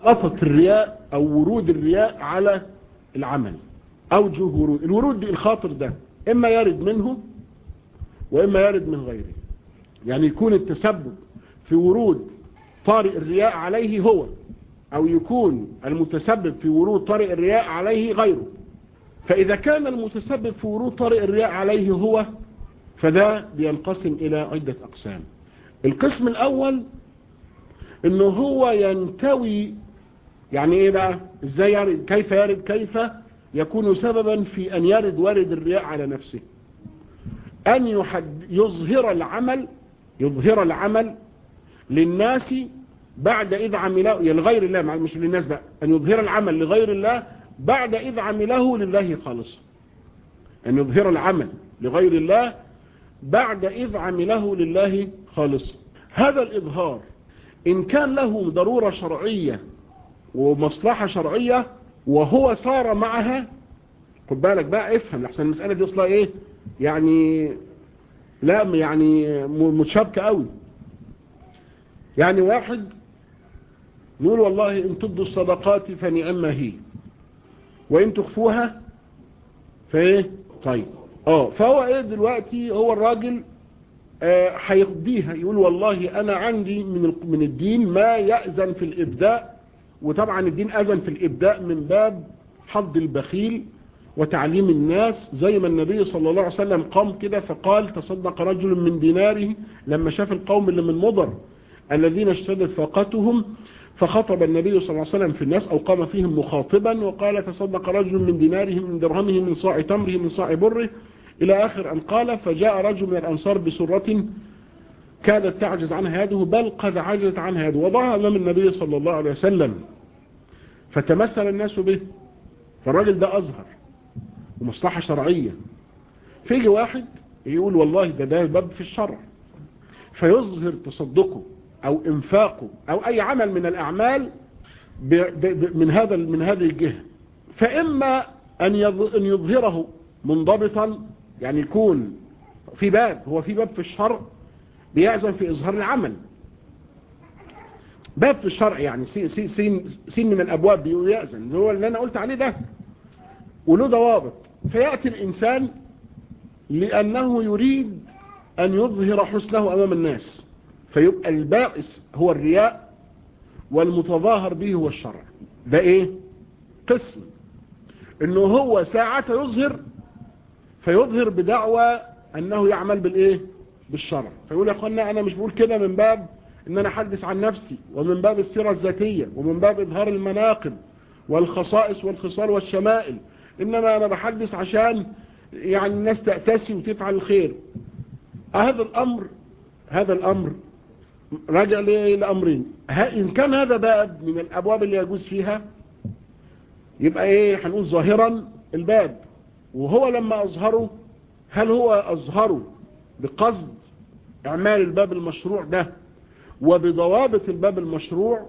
قصة الرياء او ورود الرياء على العمل اوجه ورود الورود دي الخاطر ده اما يرد منه واما يرد من غيره يعني يكون التسبب في ورود طارئ الرياء عليه هو او يكون المتسبب في ورود طارئ الرياء عليه غيره فاذا كان المتسبب في ورود طارئ الرياء عليه هو فده بينقسم الى عدة اقسام القسم الاول انه هو ينتوي يعني ايه بقى ازاي يرد كيف يرد كيف يكون سببا في ان يرد ورد الرياء على نفسه ان يحد يظهر العمل يظهر العمل للناس بعد إذ عمله يعني لغير الله مش للناس بقى أن يظهر العمل لغير الله بعد إذ عمله لله خالص أن يظهر العمل لغير الله بعد إذ عمله لله خالص هذا الإظهار إن كان له ضرورة شرعية ومصلحة شرعية وهو صار معها خد بالك بقى افهم لحسن المسألة دي اصلا ايه يعني لا يعني متشابكة قوي يعني واحد نقول والله ان تبدوا الصدقات فنعما هي وان تخفوها فايه طيب اه فهو ايه دلوقتي هو الراجل هيقضيها آه يقول والله انا عندي من من الدين ما يأذن في الابداء وطبعا الدين اذن في الابداء من باب حظ البخيل وتعليم الناس زي ما النبي صلى الله عليه وسلم قام كده فقال تصدق رجل من ديناره لما شاف القوم اللي من مضر الذين اشتدت فاقتهم فخطب النبي صلى الله عليه وسلم في الناس أو قام فيهم مخاطبا وقال تصدق رجل من ديناره من درهمه من صاع تمره من صاع بره إلى آخر أن قال فجاء رجل من الأنصار بسرة كادت تعجز عنها يده بل قد عجزت عنها يده وضعها أمام النبي صلى الله عليه وسلم فتمثل الناس به فالراجل ده أظهر ومصلحة شرعية فيجي واحد يقول والله ده ده باب في الشرع فيظهر تصدقه او انفاقه او اي عمل من الاعمال ب ب من هذا من هذه الجهة فاما ان ان يظهره منضبطا يعني يكون في باب هو في باب في الشرع بيعزم في اظهار العمل باب في الشرع يعني سين, سين, سين من الابواب بيقول يأذن هو اللي انا قلت عليه ده وله ضوابط فيأتي الانسان لانه يريد ان يظهر حسنه امام الناس فيبقى البائس هو الرياء والمتظاهر به هو الشرع ده ايه قسم انه هو ساعة يظهر فيظهر بدعوى انه يعمل بالايه بالشرع فيقول يا اخوانا انا مش بقول كده من باب ان انا احدث عن نفسي ومن باب السيرة الذاتية ومن باب اظهار المناقب والخصائص والخصال والشمائل انما انا بحدث عشان يعني الناس تأتسي وتفعل الخير هذا الامر هذا الامر راجع لأمرين إن كان هذا باب من الأبواب اللي يجوز فيها يبقى إيه هنقول ظاهرا الباب وهو لما أظهره هل هو أظهره بقصد إعمال الباب المشروع ده وبضوابط الباب المشروع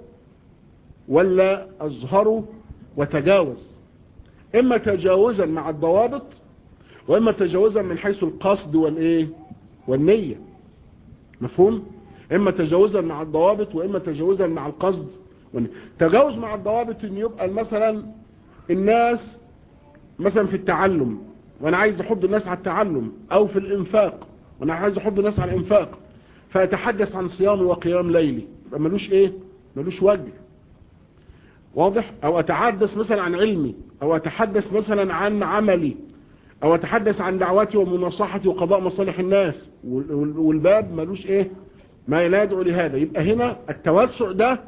ولا أظهره وتجاوز إما تجاوزا مع الضوابط وإما تجاوزا من حيث القصد والإيه والنية مفهوم؟ اما تجاوزا مع الضوابط واما تجاوزا مع القصد تجاوز مع الضوابط ان يبقى مثلا الناس مثلا في التعلم وانا عايز احض الناس على التعلم او في الانفاق وانا عايز احض الناس على الانفاق فاتحدث عن صيام وقيام ليلي ملوش ايه ملوش وجه واضح او اتحدث مثلا عن علمي او اتحدث مثلا عن عملي او اتحدث عن دعوتي ومناصحتي وقضاء مصالح الناس والباب ملوش ايه ما لا يدعو لهذا يبقى هنا التوسع ده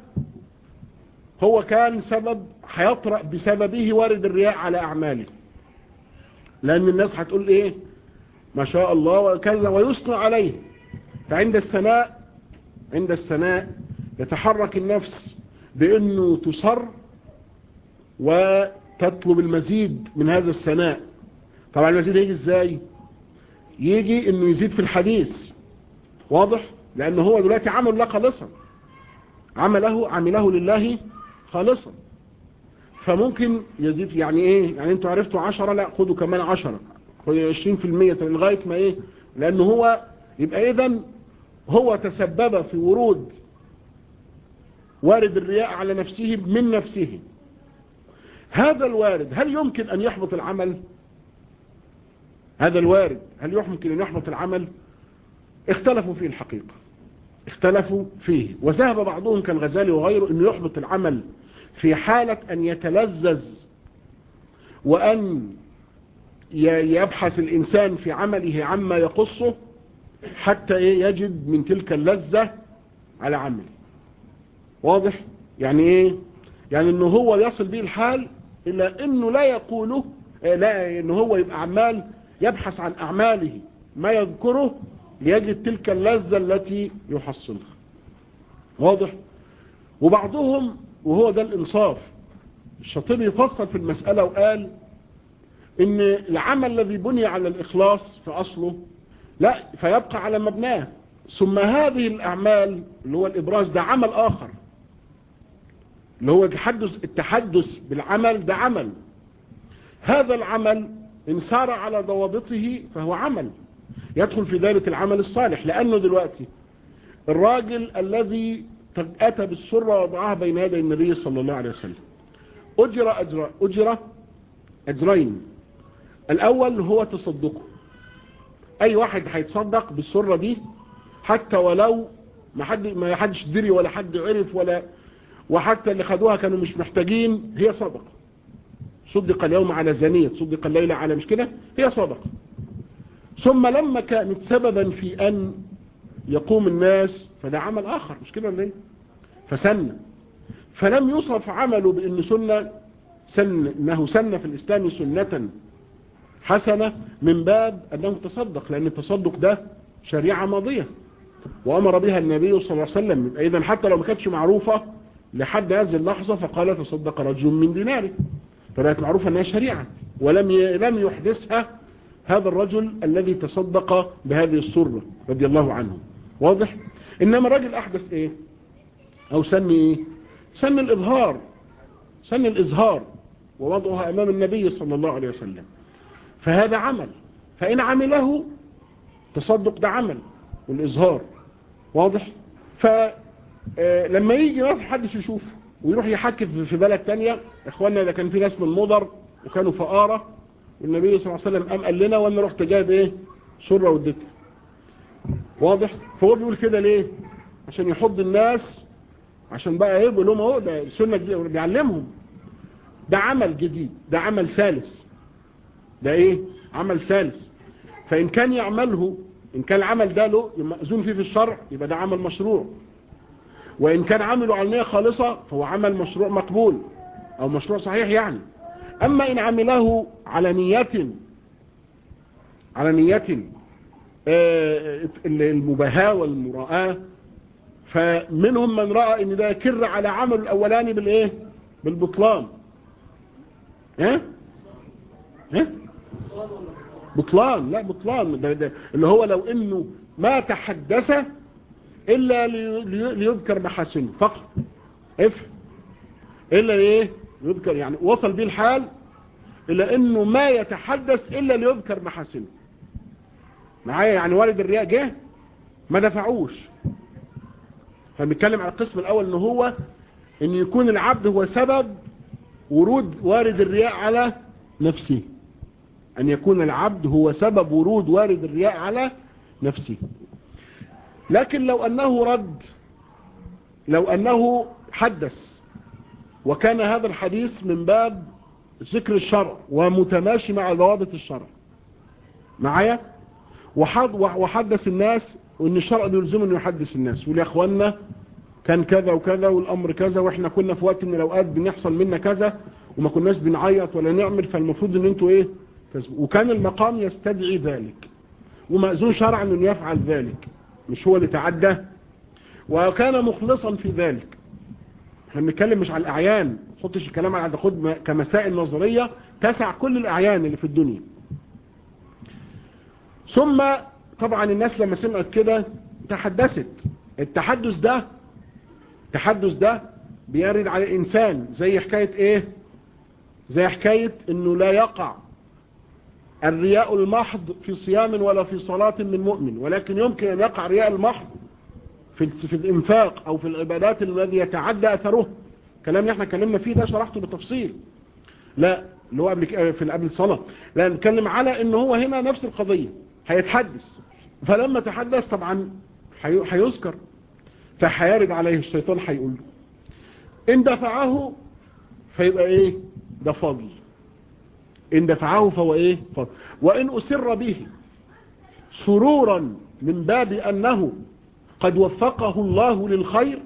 هو كان سبب هيطرأ بسببه وارد الرياء على أعماله لأن الناس هتقول إيه ما شاء الله وكذا ويثنى عليه فعند الثناء عند الثناء يتحرك النفس بأنه تصر وتطلب المزيد من هذا الثناء طبعا المزيد يجي ازاي يجي انه يزيد في الحديث واضح لأنه هو دلوقتي عمل الله خالصا عمله عمله لله خالصا فممكن يزيد يعني ايه يعني انتوا عرفتوا عشرة لا خدوا كمان عشرة خدوا عشرين في المية لغاية ما ايه لأنه هو يبقى اذا هو تسبب في ورود وارد الرياء على نفسه من نفسه هذا الوارد هل يمكن أن يحبط العمل هذا الوارد هل يمكن أن يحبط العمل اختلفوا فيه الحقيقة اختلفوا فيه وذهب بعضهم كالغزالي وغيره أنه يحبط العمل في حالة أن يتلذذ وأن يبحث الإنسان في عمله عما يقصه حتى يجد من تلك اللذة على عمله واضح يعني ايه يعني انه هو يصل به الحال الى انه لا يقوله لا انه هو يبقى عمال يبحث عن اعماله ما يذكره ليجد تلك اللذة التي يحصلها واضح وبعضهم وهو ده الانصاف الشاطبي يفصل في المسألة وقال ان العمل الذي بني على الاخلاص في اصله لا فيبقى على مبناه ثم هذه الاعمال اللي هو الابراز ده عمل اخر اللي هو التحدث, التحدث بالعمل ده عمل هذا العمل ان سار على ضوابطه فهو عمل يدخل في دائرة العمل الصالح لانه دلوقتي الراجل الذي اتى بالسرة وضعها بين يدي النبي صلى الله عليه وسلم اجر اجر اجر اجرين الاول هو تصدقه اي واحد هيتصدق بالسرة دي حتى ولو ما حد ما حدش دري ولا حد عرف ولا وحتى اللي خدوها كانوا مش محتاجين هي صدقة صدق اليوم على زانية صدق الليلة على مش كده هي صدقة ثم لما كانت سببا في ان يقوم الناس فده عمل اخر مش كده ولا ايه فسن فلم يصف عمله بان سنة سن انه سن في الاسلام سنة حسنة من باب انه تصدق لان التصدق ده شريعة ماضية وامر بها النبي صلى الله عليه وسلم اذا حتى لو ما كانتش معروفة لحد هذه اللحظة فقال تصدق رجل من ديناره فبقت معروفة انها شريعة ولم لم يحدثها هذا الرجل الذي تصدق بهذه السرة رضي الله عنه واضح انما الرجل احدث ايه او سن ايه سن الاظهار سن الاظهار ووضعها امام النبي صلى الله عليه وسلم فهذا عمل فان عمله تصدق ده عمل والاظهار واضح فلما يجي ناس حدش يشوف ويروح يحكي في بلد تانية اخواننا ده كان في ناس من مضر وكانوا فقارة والنبي صلى الله عليه وسلم قام قال لنا وانا رحت جايب ايه سرة واديتها واضح فهو بيقول كده ليه عشان يحض الناس عشان بقى ايه بيقول لهم اهو ده السنه دي بيعلمهم ده عمل جديد ده عمل ثالث ده ايه عمل ثالث فان كان يعمله ان كان العمل ده له مأذون فيه في الشرع يبقى ده عمل مشروع وان كان عمله على نية خالصة فهو عمل مشروع مقبول او مشروع صحيح يعني اما ان عمله على نية على نية المباهاة والمراءة فمنهم من رأى ان ده يكر على عمل الاولاني بالايه بالبطلان ها ها بطلان لا بطلان ده ده اللي هو لو انه ما تحدث الا ليذكر محاسنه فقط افهم الا ايه يذكر يعني وصل بيه الحال الى انه ما يتحدث الا ليذكر محاسنه معايا يعني والد الرياء جه ما دفعوش فبنتكلم على القسم الاول ان هو ان يكون العبد هو سبب ورود وارد الرياء على نفسه ان يكون العبد هو سبب ورود وارد الرياء على نفسه لكن لو انه رد لو انه حدث وكان هذا الحديث من باب ذكر الشرع ومتماشي مع ضوابط الشرع معايا وحدث الناس وان الشرع بيلزم انه يحدث الناس ويقول يا اخوانا كان كذا وكذا والامر كذا واحنا كنا في وقت من الاوقات بنحصل منا كذا وما كناش بنعيط ولا نعمل فالمفروض ان انتوا ايه وكان المقام يستدعي ذلك ومأذون شرعا انه يفعل ذلك مش هو اللي تعدى وكان مخلصا في ذلك احنا بنتكلم مش على الاعيان ما تحطش الكلام على خد كمسائل نظريه تسع كل الاعيان اللي في الدنيا ثم طبعا الناس لما سمعت كده تحدثت التحدث ده التحدث ده بيرد على الانسان زي حكاية ايه زي حكاية انه لا يقع الرياء المحض في صيام ولا في صلاة من مؤمن ولكن يمكن ان يقع الرياء المحض في, في الإنفاق أو في العبادات الذي يتعدى أثره كلام اللي احنا اتكلمنا فيه ده شرحته بالتفصيل لا اللي هو قبل في قبل الصلاة لا نتكلم على ان هو هنا نفس القضية هيتحدث فلما تحدث طبعا هيذكر فهيرد عليه الشيطان هيقول له ان دفعه فيبقى ايه ده فضل ان دفعه فهو ايه فضل وان اسر به سرورا من باب انه قد وفقه الله للخير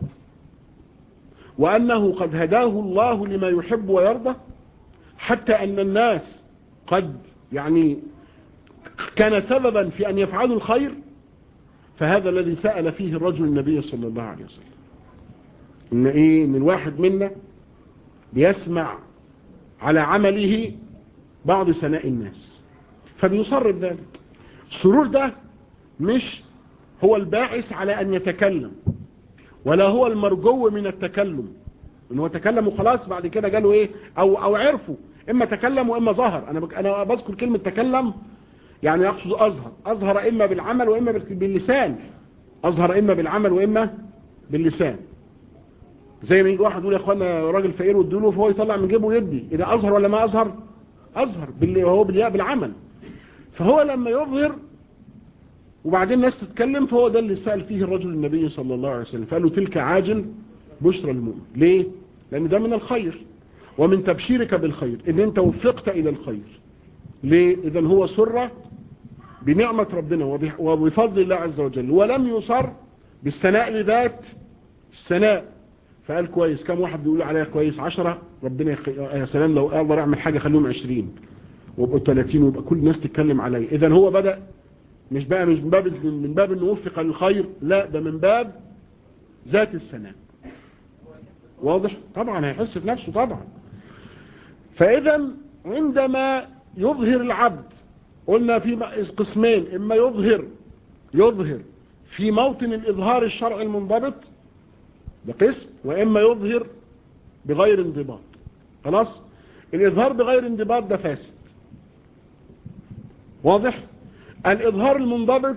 وانه قد هداه الله لما يحب ويرضى حتى ان الناس قد يعني كان سببا في ان يفعلوا الخير فهذا الذي سأل فيه الرجل النبي صلى الله عليه وسلم ان ايه ان الواحد منا بيسمع على عمله بعض سناء الناس فبيصر بذلك السرور ده مش هو الباعث على ان يتكلم ولا هو المرجو من التكلم ان هو تكلم وخلاص بعد كده جاله ايه او او عرفوا اما تكلم واما ظهر انا بك انا بذكر كلمه تكلم يعني يقصد اظهر اظهر اما بالعمل واما باللسان اظهر اما بالعمل واما باللسان زي ما يجي واحد يقول يا اخوانا راجل فقير واديله فهو يطلع من جيبه ويدي اذا اظهر ولا ما اظهر اظهر باللي هو بالياء بالعمل فهو لما يظهر وبعدين الناس تتكلم فهو ده اللي سأل فيه الرجل النبي صلى الله عليه وسلم فقال له تلك عاجل بشرى المؤمن ليه لان ده من الخير ومن تبشيرك بالخير ان انت وفقت الى الخير ليه اذا هو سر بنعمة ربنا وبفضل الله عز وجل ولم يصر بالثناء لذات الثناء فقال كويس كم واحد بيقول عليها كويس عشرة ربنا يخ... يا سلام لو اقدر اعمل حاجة خليهم عشرين ويبقوا 30 ويبقى كل الناس تتكلم عليا اذا هو بدأ مش بقى مش من باب من باب انه وفق للخير لا ده من باب ذات الثناء واضح طبعا هيحس في نفسه طبعا فاذا عندما يظهر العبد قلنا في قسمين اما يظهر يظهر في موطن الاظهار الشرعي المنضبط ده قسم واما يظهر بغير انضباط خلاص الاظهار بغير انضباط ده فاسد واضح الاظهار المنضبط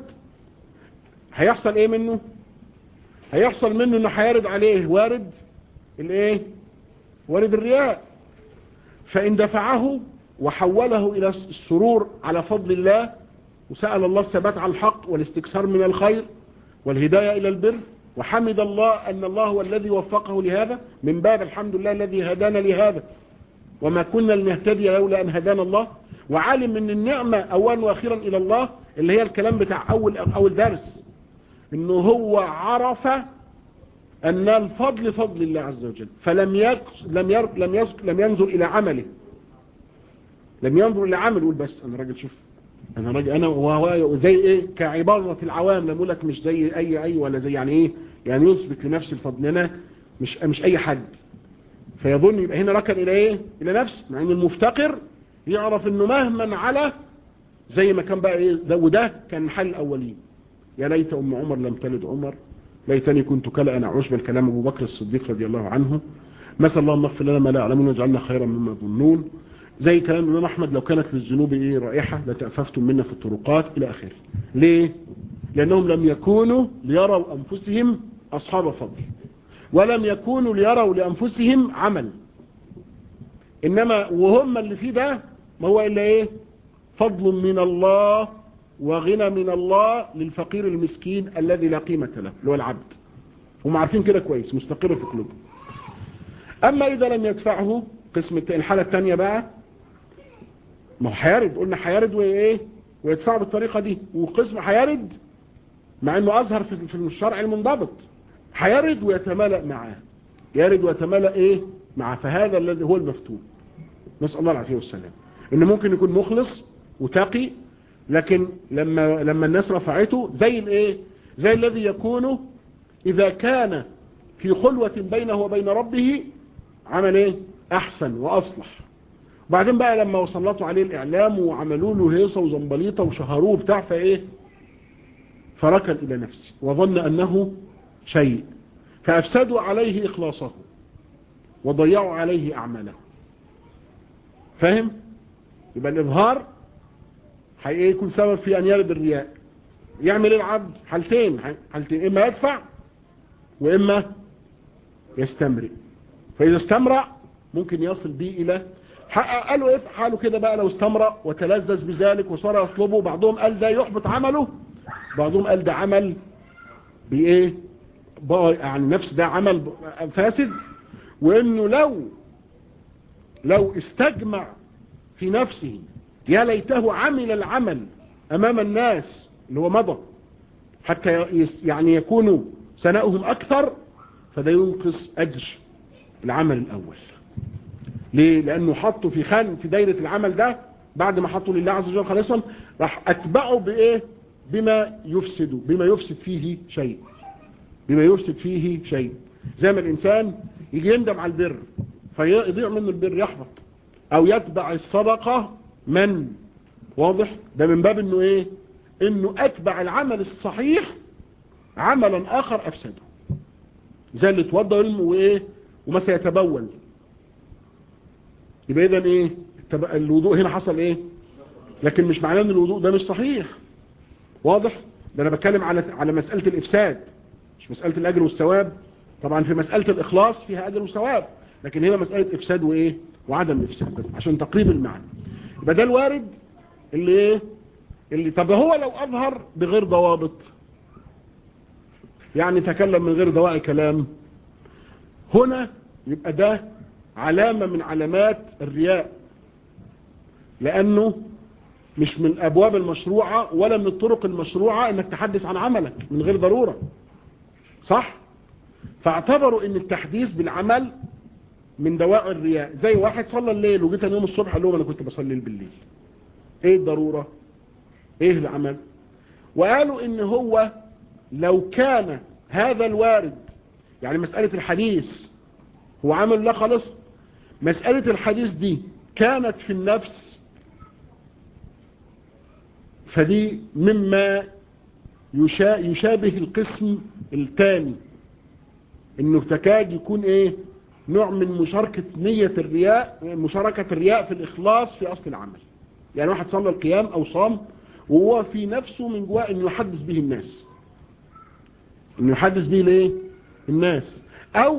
هيحصل ايه منه هيحصل منه انه هيرد عليه وارد الايه وارد الرياء فان دفعه وحوله الى السرور على فضل الله وسأل الله الثبات على الحق والاستكثار من الخير والهداية الى البر وحمد الله ان الله هو الذي وفقه لهذا من باب الحمد لله الذي هدانا لهذا وما كنا لنهتدي لولا ان هدانا الله وعالم ان النعمة اولا واخيرا الى الله اللي هي الكلام بتاع اول اول درس انه هو عرف ان الفضل فضل الله عز وجل فلم يك لم ير لم يس لم ينظر الى عمله لم ينظر الى عمله يقول بس انا راجل شوف انا راجل انا وهو زي ايه كعبارة العوام لما لك مش زي اي اي ولا زي يعني ايه يعني يثبت لنفس الفضل انا مش مش اي حد فيظن يبقى هنا ركن الى ايه الى نفسه مع ان المفتقر يعرف انه مهما على زي ما كان بقى ايه ده وده كان حل الاولين يا ليت ام عمر لم تلد عمر ليتني كنت كلا انا عشب الكلام ابو بكر الصديق رضي الله عنه مثل اللهم اغفر لنا ما لا يعلمون واجعلنا خيرا مما يظنون زي كلام الامام احمد لو كانت للذنوب ايه رائحه لتأففتم منا في الطرقات الى اخره ليه لانهم لم يكونوا ليروا انفسهم اصحاب فضل ولم يكونوا ليروا لانفسهم عمل انما وهم اللي فيه ده ما هو الا ايه فضل من الله وغنى من الله للفقير المسكين الذي لا قيمة له اللي هو العبد هم عارفين كده كويس مستقر في قلوبهم اما اذا لم يدفعه قسم الحالة الثانية بقى ما هو هيرد قلنا هيرد وايه ويدفعه بالطريقة دي وقسم هيرد مع انه اظهر في الشرع المنضبط هيرد ويتمالأ معاه يرد ويتمالأ ايه مع فهذا الذي هو المفتون نسأل الله العافية والسلام ان ممكن يكون مخلص وتقي لكن لما لما الناس رفعته زي الايه زي الذي يكون اذا كان في خلوة بينه وبين ربه عمل ايه احسن واصلح وبعدين بقى لما وسلطوا عليه الاعلام وعملوا له هيصة وزنبليطة وشهروه بتاع فايه فركن الى نفسه وظن انه شيء فافسدوا عليه اخلاصه وضيعوا عليه اعماله فاهم يبقى الاظهار هي يكون سبب في ان يرد الرياء يعمل ايه العبد حالتين حالتين اما يدفع وإما يستمرئ فإذا استمرع ممكن يصل به إلى قالوا ايه حاله كده بقى لو استمرأ وتلذذ بذلك وصار يطلبه بعضهم قال ده يحبط عمله بعضهم قال ده عمل بايه بقى يعني نفس ده عمل فاسد وانه لو لو استجمع في نفسه يا ليته عمل العمل امام الناس اللي هو مضى حتى يعني يكونوا سناؤهم اكثر فده ينقص اجر العمل الاول ليه لانه حطه في خان في دايرة العمل ده بعد ما حطه لله عز وجل خالصا راح اتبعه بايه بما يفسد بما يفسد فيه شيء بما يفسد فيه شيء زي ما الانسان يجي يندم على البر فيضيع منه البر يحبط او يتبع الصدقة من واضح ده من باب انه ايه انه اتبع العمل الصحيح عملا اخر افسده زي اللي اتوضى علم وايه وما سيتبول يبقى اذا ايه الوضوء هنا حصل ايه لكن مش معناه ان الوضوء ده مش صحيح واضح ده انا بتكلم على على مسألة الافساد مش مسألة الاجر والثواب طبعا في مسألة الاخلاص فيها اجر وثواب لكن هنا مسألة افساد وايه وعدم افساد عشان تقريب المعنى يبقى ده الوارد اللي ايه اللي طب هو لو اظهر بغير ضوابط يعني تكلم من غير دواعي كلام هنا يبقى ده علامة من علامات الرياء لأنه مش من الأبواب المشروعة ولا من الطرق المشروعة أنك تحدث عن عملك من غير ضرورة صح؟ فاعتبروا أن التحديث بالعمل من دواء الرياء زي واحد صلى الليل وجيت يوم الصبح قال لهم أنا كنت بصلي بالليل ايه الضرورة ايه العمل وقالوا ان هو لو كان هذا الوارد يعني مسألة الحديث هو عمل لا خالص مسألة الحديث دي كانت في النفس فدي مما يشابه القسم الثاني انه تكاد يكون ايه نوع من مشاركة نية الرياء مشاركة الرياء في الإخلاص في أصل العمل يعني واحد صلى القيام أو صام وهو في نفسه من جواه أنه يحدث به الناس أنه يحدث به ليه الناس أو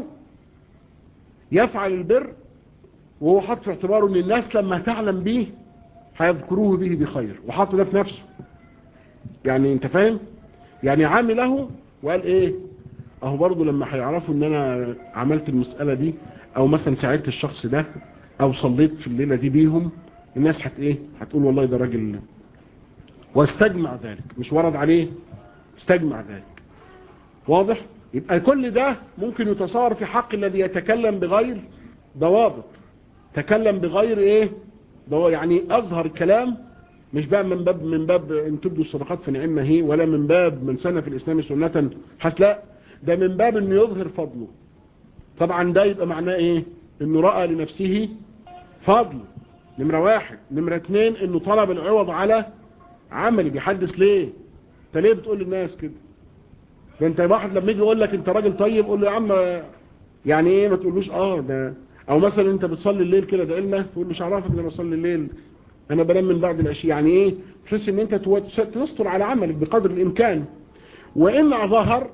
يفعل البر وهو حط في اعتباره أن الناس لما تعلم به هيذكروه به بخير وحط ده في نفسه يعني انت فاهم يعني عامله وقال ايه اهو برضه لما هيعرفوا ان انا عملت المسألة دي او مثلا ساعدت الشخص ده او صليت في الليلة دي بيهم الناس هت ايه هتقول والله ده راجل واستجمع ذلك مش ورد عليه استجمع ذلك واضح يبقى كل ده ممكن يتصور في حق الذي يتكلم بغير ضوابط تكلم بغير ايه ضوابط يعني اظهر الكلام مش بقى من باب من باب ان تبدوا الصدقات فنعمه هي ولا من باب من سنه في الاسلام سنه حس لا ده من باب انه يظهر فضله طبعا ده يبقى معناه ايه انه رأى لنفسه فضل نمرة واحد نمرة اتنين انه طلب العوض على عملي بيحدث ليه انت ليه بتقول للناس كده ده انت واحد لما يجي يقول لك انت راجل طيب قول له يا عم يعني ايه ما تقولوش اه ده او مثلا انت بتصلي الليل كده ده قلنا تقول له مش عرفك لما اصلي الليل انا بنام من بعد العشاء يعني ايه تحس ان انت تستر على عملك بقدر الامكان وان ظهر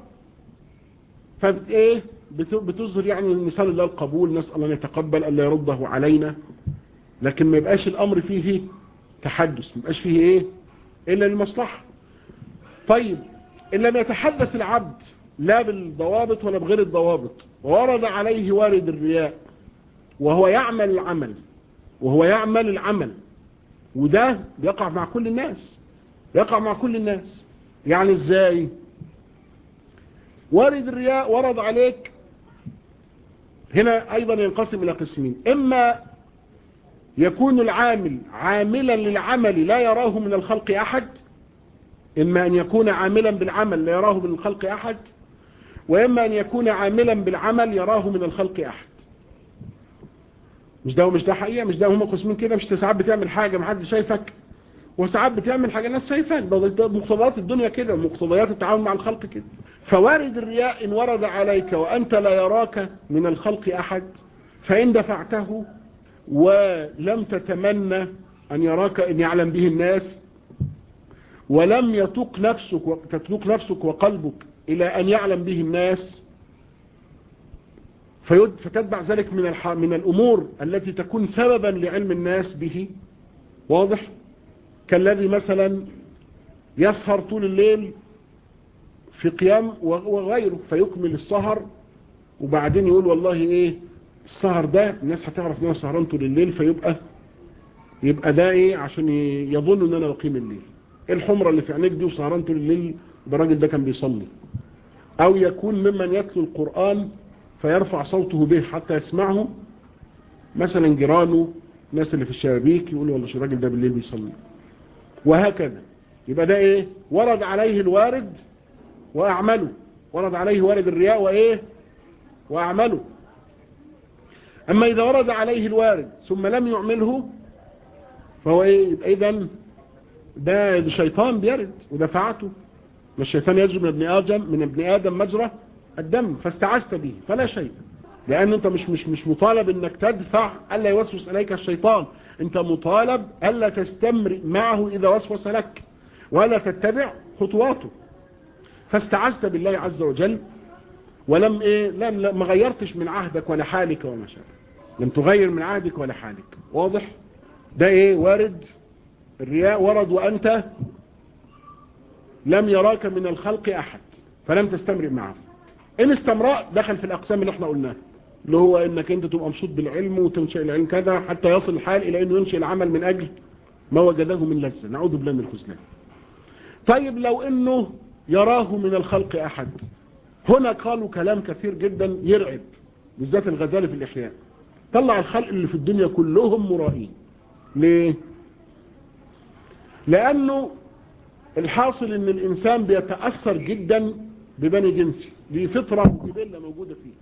فبت ايه بتظهر يعني مثال الله القبول نسأل ان يتقبل الا يرده علينا لكن ما يبقاش الامر فيه تحدث ما يبقاش فيه ايه الا للمصلحة طيب ان لم يتحدث العبد لا بالضوابط ولا بغير الضوابط ورد عليه وارد الرياء وهو يعمل العمل وهو يعمل العمل وده بيقع مع كل الناس يقع مع كل الناس يعني ازاي وارد الرياء ورد عليك هنا ايضا ينقسم الى قسمين اما يكون العامل عاملا للعمل لا يراه من الخلق احد اما ان يكون عاملا بالعمل لا يراه من الخلق احد واما ان يكون عاملا بالعمل يراه من الخلق احد مش ده مش ده حقيقة مش ده هم قسمين كده مش ساعات بتعمل حاجة محدش شايفك وساعات بتعمل حاجة الناس شايفاك ده مقتضيات الدنيا كده مقتضيات التعامل مع الخلق كده فوارد الرياء إن ورد عليك وأنت لا يراك من الخلق أحد فإن دفعته ولم تتمنى أن يراك أن يعلم به الناس ولم يتوق نفسك تتوق نفسك وقلبك إلى أن يعلم به الناس فيد فتتبع ذلك من الح... من الأمور التي تكون سببا لعلم الناس به واضح كالذي مثلا يسهر طول الليل في قيام وغيره فيكمل السهر وبعدين يقول والله ايه السهر ده الناس هتعرف ان انا سهران طول الليل فيبقى يبقى ده ايه عشان يظن ان انا بقيم الليل ايه الحمرة اللي في عينيك دي وسهران طول الليل ده الراجل ده كان بيصلي او يكون ممن يتلو القرآن فيرفع صوته به حتى يسمعه مثلا جيرانه الناس اللي في الشبابيك يقولوا والله الراجل ده بالليل بيصلي وهكذا يبقى ده ايه ورد عليه الوارد واعمله ورد عليه وارد الرياء وايه واعمله اما اذا ورد عليه الوارد ثم لم يعمله فهو ايه يبقى اذا ده شيطان بيرد ودفعته ما الشيطان يجري من ابن ادم من ابن ادم مجرى الدم فاستعذت به فلا شيء لان انت مش مش مش مطالب انك تدفع الا يوسوس اليك الشيطان انت مطالب الا تستمر معه اذا وسوس لك ولا تتبع خطواته فاستعذت بالله عز وجل ولم ايه لم ما غيرتش من عهدك ولا حالك وما شابه لم تغير من عهدك ولا حالك واضح ده ايه وارد الرياء ورد وانت لم يراك من الخلق احد فلم تستمر معه ان استمراء دخل في الاقسام اللي احنا قلناها اللي هو انك انت تبقى مبسوط بالعلم وتنشئ العلم كذا حتى يصل الحال الى انه ينشئ العمل من اجل ما وجده من لذة نعوذ بالله من الخذلان طيب لو انه يراه من الخلق احد هنا قالوا كلام كثير جدا يرعب بالذات الغزالي في الاحياء طلع الخلق اللي في الدنيا كلهم مرائين ليه لانه الحاصل ان الانسان بيتأثر جدا ببني جنسي دي فطرة وجبلة موجودة فيه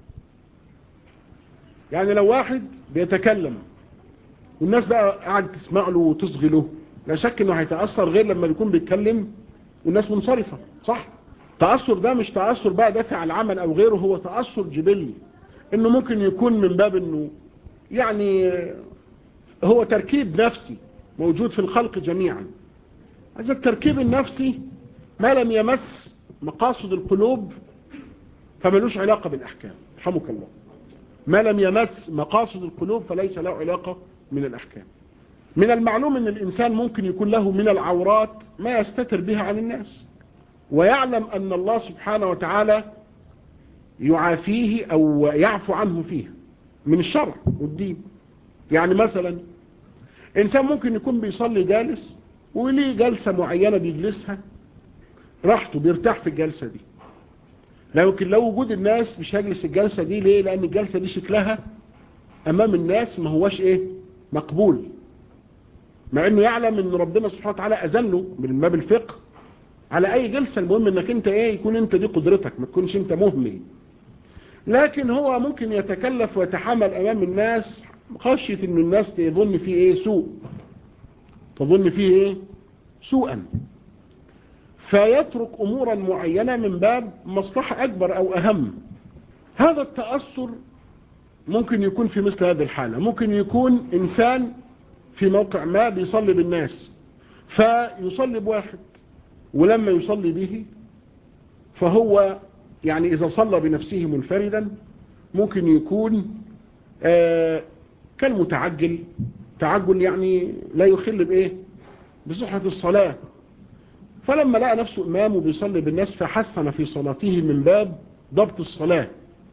يعني لو واحد بيتكلم والناس بقى قاعد تسمع له وتصغي له لا شك انه هيتأثر غير لما يكون بيتكلم والناس منصرفة صح تأثر ده مش تأثر بقى دافع العمل او غيره هو تأثر جبلي انه ممكن يكون من باب انه يعني هو تركيب نفسي موجود في الخلق جميعا هذا التركيب النفسي ما لم يمس مقاصد القلوب فملوش علاقة بالأحكام رحمك الله ما لم يمس مقاصد القلوب فليس له علاقة من الأحكام من المعلوم أن الإنسان ممكن يكون له من العورات ما يستتر بها عن الناس ويعلم أن الله سبحانه وتعالى يعافيه أو يعفو عنه فيها من الشرع والدين يعني مثلا إنسان ممكن يكون بيصلي جالس وليه جلسة معينة بيجلسها راحته بيرتاح في الجلسة دي لكن لو وجود الناس مش هيجلس الجلسة دي ليه لأن الجلسة دي شكلها أمام الناس ما هوش إيه مقبول مع أنه يعلم أن ربنا سبحانه وتعالى أذنه من باب الفقه على أي جلسة المهم أنك أنت إيه يكون أنت دي قدرتك ما تكونش أنت مهمل لكن هو ممكن يتكلف ويتحمل أمام الناس خشية أن الناس تظن فيه إيه سوء تظن فيه إيه سوءا فيترك أمورا معينة من باب مصلحة أكبر أو أهم هذا التأثر ممكن يكون في مثل هذه الحالة ممكن يكون إنسان في موقع ما بيصلي بالناس فيصلي بواحد ولما يصلي به فهو يعني إذا صلى بنفسه منفردا ممكن يكون آه كالمتعجل تعجل يعني لا يخل بإيه بصحة الصلاة فلما لقى نفسه إمام وبيصلي بالناس فحسن في صلاته من باب ضبط الصلاة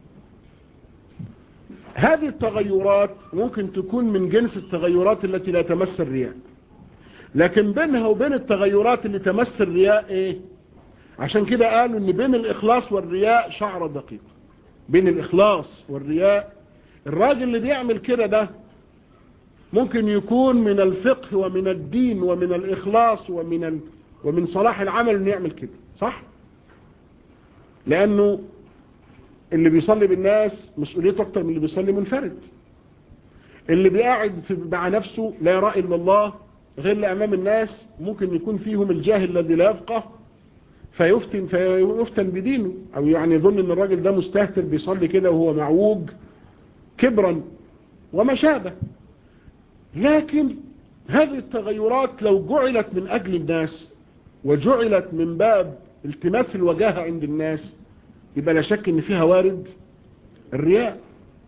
هذه التغيرات ممكن تكون من جنس التغيرات التي لا تمس الرياء لكن بينها وبين التغيرات اللي تمس الرياء ايه عشان كده قالوا ان بين الاخلاص والرياء شعر دقيق بين الاخلاص والرياء الراجل اللي بيعمل كده ده ممكن يكون من الفقه ومن الدين ومن الاخلاص ومن ال... ومن صلاح العمل انه يعمل كده صح لانه اللي بيصلي بالناس مسؤوليته اكتر من اللي بيصلي منفرد اللي بيقعد مع نفسه لا يرى الا الله غير امام الناس ممكن يكون فيهم الجاهل الذي لا يفقه فيفتن فيفتن بدينه او يعني يظن ان الراجل ده مستهتر بيصلي كده وهو معوج كبرا وما شابه لكن هذه التغيرات لو جعلت من اجل الناس وجعلت من باب التماس الوجاهة عند الناس يبقى لا شك ان فيها وارد الرياء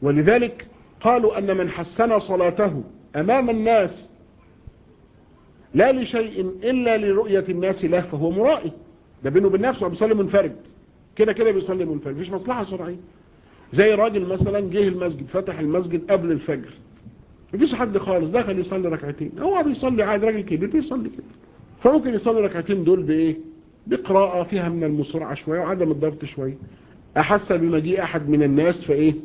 ولذلك قالوا أن من حسن صلاته أمام الناس لا لشيء إلا لرؤية الناس له فهو مرائي ده بينه وبين نفسه بيصلي منفرد كده كده بيصلي منفرد مفيش مصلحة شرعية زي راجل مثلا جه المسجد فتح المسجد قبل الفجر مفيش حد خالص دخل يصلي ركعتين هو بيصلي عادي راجل كبير بيصلي كده فممكن يصلي ركعتين دول بايه بقراءة فيها من المسرعة شوية وعدم الضبط شوية أحس بمجيء أحد من الناس فإيه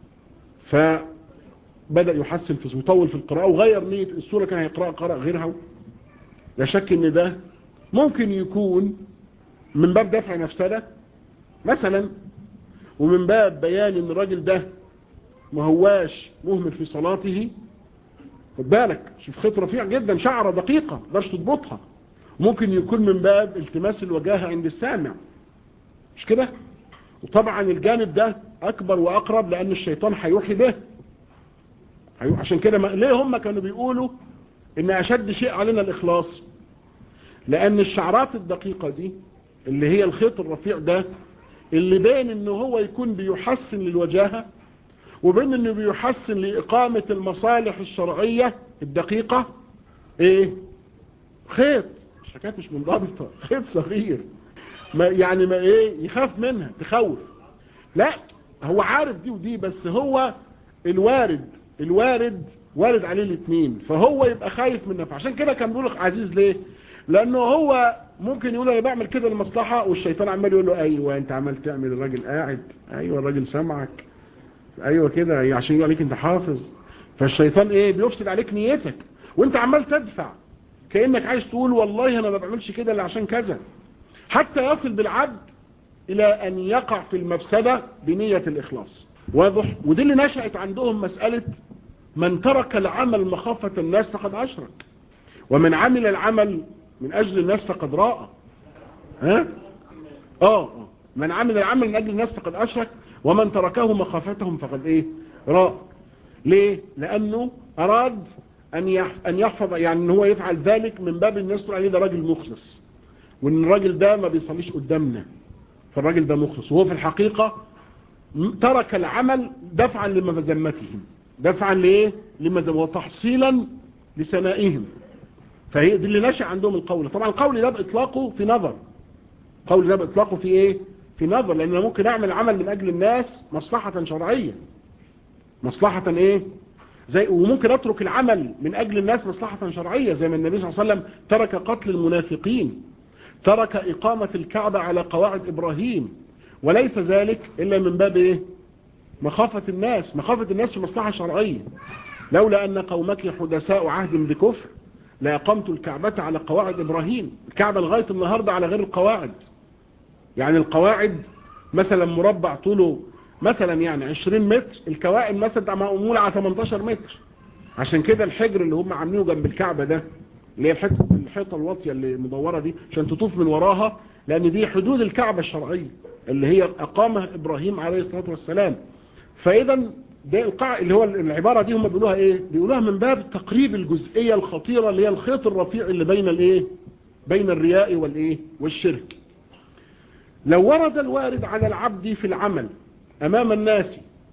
فبدأ يحسن في ويطول في القراءة وغير نية السورة كان هيقرأ قراء غيرها لا شك ان ده ممكن يكون من باب دفع مفسدة مثلا ومن باب بيان ان الراجل ده ما هواش مهمل في صلاته خد بالك شوف خط رفيع جدا شعرة دقيقة مقدرش تضبطها ممكن يكون من باب التماس الوجاهة عند السامع مش كده وطبعا الجانب ده اكبر واقرب لان الشيطان هيوحي به عشان كده ما... ليه هم كانوا بيقولوا ان اشد شيء علينا الاخلاص لان الشعرات الدقيقة دي اللي هي الخيط الرفيع ده اللي بين ان هو يكون بيحسن للوجاهة وبين انه بيحسن لاقامة المصالح الشرعية الدقيقة ايه خيط مش حكاية مش منضبطة خيط صغير ما يعني ما ايه يخاف منها تخوف لا هو عارف دي ودي بس هو الوارد الوارد وارد عليه الاثنين فهو يبقى خايف منها فعشان كده كان بيقول عزيز ليه لانه هو ممكن يقول انا بعمل كده للمصلحه والشيطان عمال يقول له ايوه انت عمال تعمل الراجل قاعد ايوه الراجل سمعك ايوه كده عشان يقول عليك انت حافظ فالشيطان ايه بيفسد عليك نيتك وانت عمال تدفع كانك عايز تقول والله انا ما بعملش كده الا عشان كذا حتى يصل بالعبد الى ان يقع في المفسده بنيه الاخلاص واضح ودي اللي نشأت عندهم مسألة من ترك العمل مخافة الناس فقد أشرك ومن عمل العمل من أجل الناس فقد راء ها آه من عمل العمل من أجل الناس فقد أشرك ومن تركه مخافتهم فقد إيه راء ليه لأنه أراد أن أن يحفظ يعني أن هو يفعل ذلك من باب الناس تقول عليه ده راجل مخلص وأن الراجل ده ما بيصليش قدامنا فالراجل ده مخلص وهو في الحقيقة ترك العمل دفعا لمذمتهم دفعا لايه لمذمتهم وتحصيلا لسنائهم فهي دي اللي نشأ عندهم القول طبعا القول ده باطلاقه في نظر القول ده باطلاقه في ايه في نظر لان انا ممكن اعمل عمل من اجل الناس مصلحة شرعية مصلحة ايه زي وممكن اترك العمل من اجل الناس مصلحة شرعية زي ما النبي صلى الله عليه وسلم ترك قتل المنافقين ترك اقامة الكعبة على قواعد ابراهيم وليس ذلك إلا من باب إيه؟ مخافة الناس مخافة الناس في مصلحة شرعية لولا أن قومك حدثاء عهد بكفر لأقمت الكعبة على قواعد إبراهيم الكعبة لغاية النهاردة على غير القواعد يعني القواعد مثلا مربع طوله مثلا يعني 20 متر الكواعد مثلا معمولة على 18 متر عشان كده الحجر اللي هم عاملينه جنب الكعبة ده اللي هي الحته الحيطه الواطيه اللي مدوره دي عشان تطوف من وراها لان دي حدود الكعبه الشرعيه اللي هي اقامها ابراهيم عليه الصلاه والسلام فاذا ده القاع اللي هو العباره دي هم بيقولوها ايه بيقولوها من باب تقريب الجزئيه الخطيره اللي هي الخيط الرفيع اللي بين الايه بين الرياء والايه والشرك لو ورد الوارد على العبد في العمل امام الناس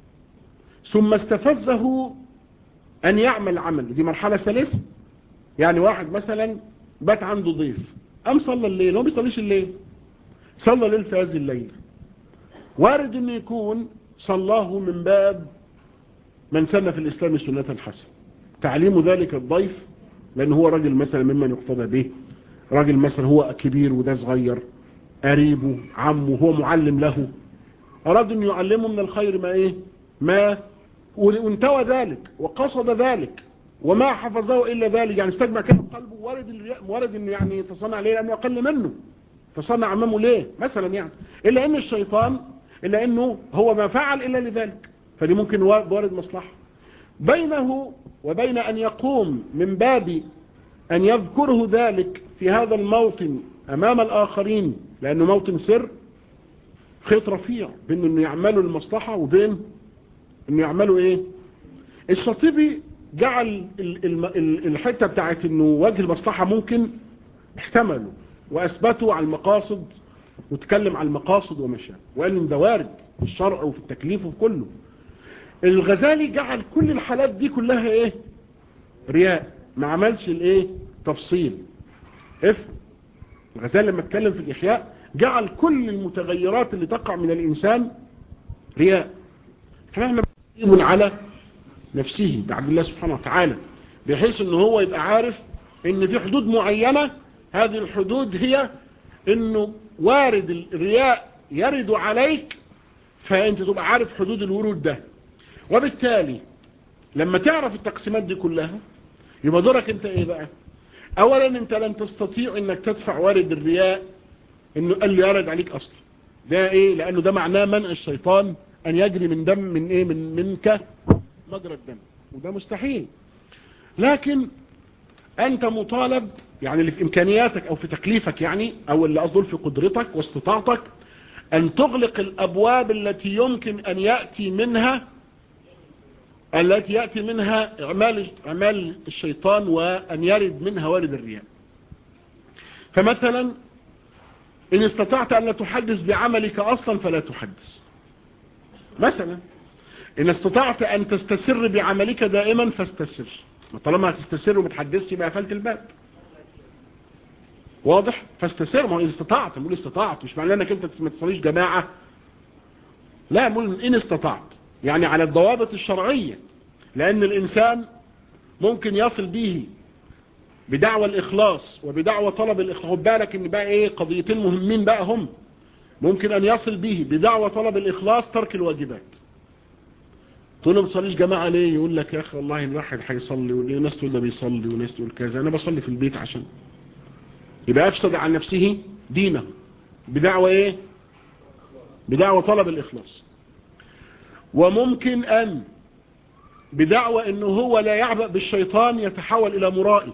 ثم استفزه ان يعمل عمل دي مرحله ثالثه يعني واحد مثلا بات عنده ضيف قام صلى الليل هو بيصليش الليل صلى الليل في هذه الليل وارد انه يكون صلاه من باب من سن في الاسلام سنة حسنة تعليم ذلك الضيف لان هو راجل مثلا ممن يقتضى به راجل مثلا هو كبير وده صغير قريبه عمه هو معلم له اراد ان يعلمه من الخير ما ايه ما وانتوى ذلك وقصد ذلك وما حفظه إلا ذلك يعني استجمع كده قلبه ورد ورد انه يعني تصنع عليه لأنه أقل منه تصنع أمامه ليه مثلا يعني إلا أن الشيطان إلا أنه هو ما فعل إلا لذلك فدي ممكن وارد مصلحة بينه وبين أن يقوم من باب أن يذكره ذلك في هذا الموطن أمام الآخرين لأنه موطن سر خيط رفيع بين أنه يعملوا المصلحة وبين أنه يعملوا إيه الشاطبي جعل الحتة بتاعت انه وجه المصلحة ممكن احتملوا واثبتوا على المقاصد وتكلم على المقاصد ومشى وقال ان ده وارد في الشرع وفي التكليف وفي كله الغزالي جعل كل الحالات دي كلها ايه رياء ما عملش الايه تفصيل افهم الغزالي لما اتكلم في الاحياء جعل كل المتغيرات اللي تقع من الانسان رياء فاحنا مسلم على نفسه بعد الله سبحانه وتعالى بحيث ان هو يبقى عارف ان في حدود معينة هذه الحدود هي انه وارد الرياء يرد عليك فانت تبقى عارف حدود الورود ده وبالتالي لما تعرف التقسيمات دي كلها يبقى دورك انت ايه بقى اولا انت لن تستطيع انك تدفع وارد الرياء انه قال لي يرد عليك اصلا ده ايه لانه ده معناه منع الشيطان ان يجري من دم من ايه من منك مجرى الدم وده مستحيل لكن انت مطالب يعني اللي في امكانياتك او في تكليفك يعني او اللي اصدر في قدرتك واستطاعتك ان تغلق الابواب التي يمكن ان يأتي منها التي يأتي منها اعمال, اعمال الشيطان وان يرد منها وارد الرياء فمثلا ان استطعت ان لا تحدث بعملك اصلا فلا تحدث مثلا ان استطعت ان تستسر بعملك دائما فاستسر طالما هتستسر وما تحدثش يبقى قفلت الباب واضح فاستسر ما هو إن استطعت نقول استطعت مش معناه انك انت ما تصليش جماعة لا نقول ان استطعت يعني على الضوابط الشرعية لان الانسان ممكن يصل به بدعوى الاخلاص وبدعوى طلب الاخلاص خد بالك ان بقى ايه قضيتين مهمين بقى هم ممكن ان يصل به بدعوى طلب الاخلاص ترك الواجبات تقول له ما تصليش جماعة ليه يقول لك يا اخي والله الواحد هيصلي وناس تقول ده بيصلي وناس تقول كذا انا بصلي في البيت عشان يبقى افسد عن نفسه دينه بدعوة ايه بدعوة طلب الاخلاص وممكن ان بدعوة انه هو لا يعبأ بالشيطان يتحول الى مرائي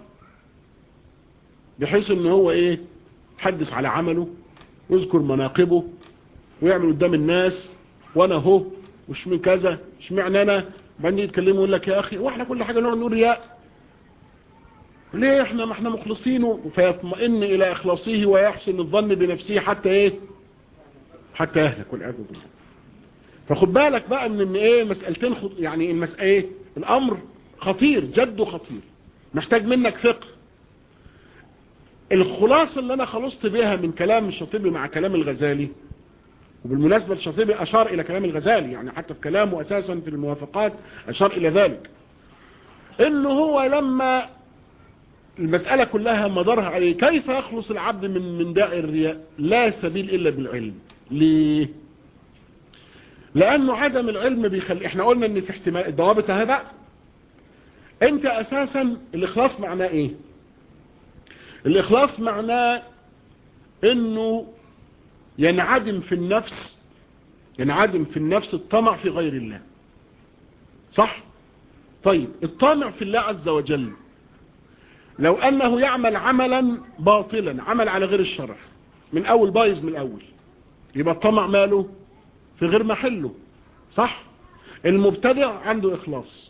بحيث انه هو ايه حدث على عمله ويذكر مناقبه ويعمل قدام الناس وانا هو وش من كذا مش معنى انا بعدين يتكلموا يقول لك يا اخي واحنا كل حاجة نقعد نقول رياء ليه احنا ما احنا مخلصين فيطمئن الى اخلاصه ويحسن الظن بنفسه حتى ايه حتى يهلك والعياذ بالله فخد بالك بقى ان ان ايه مسألتين خط... يعني المسألة ايه الامر خطير جد خطير محتاج منك فقه الخلاصة اللي انا خلصت بها من كلام الشاطبي مع كلام الغزالي وبالمناسبة الشاطبي اشار الى كلام الغزالي يعني حتى في كلامه اساسا في الموافقات اشار الى ذلك انه هو لما المسألة كلها مدارها عليه كيف يخلص العبد من من داء الرياء لا سبيل الا بالعلم ليه لانه عدم العلم بيخلي احنا قلنا ان في احتمال الضوابط اهي بقى انت اساسا الاخلاص معناه ايه الاخلاص معناه انه ينعدم في النفس ينعدم في النفس الطمع في غير الله صح طيب الطمع في الله عز وجل لو انه يعمل عملا باطلا عمل على غير الشرع من اول بايظ من الاول يبقى الطمع ماله في غير محله صح المبتدع عنده اخلاص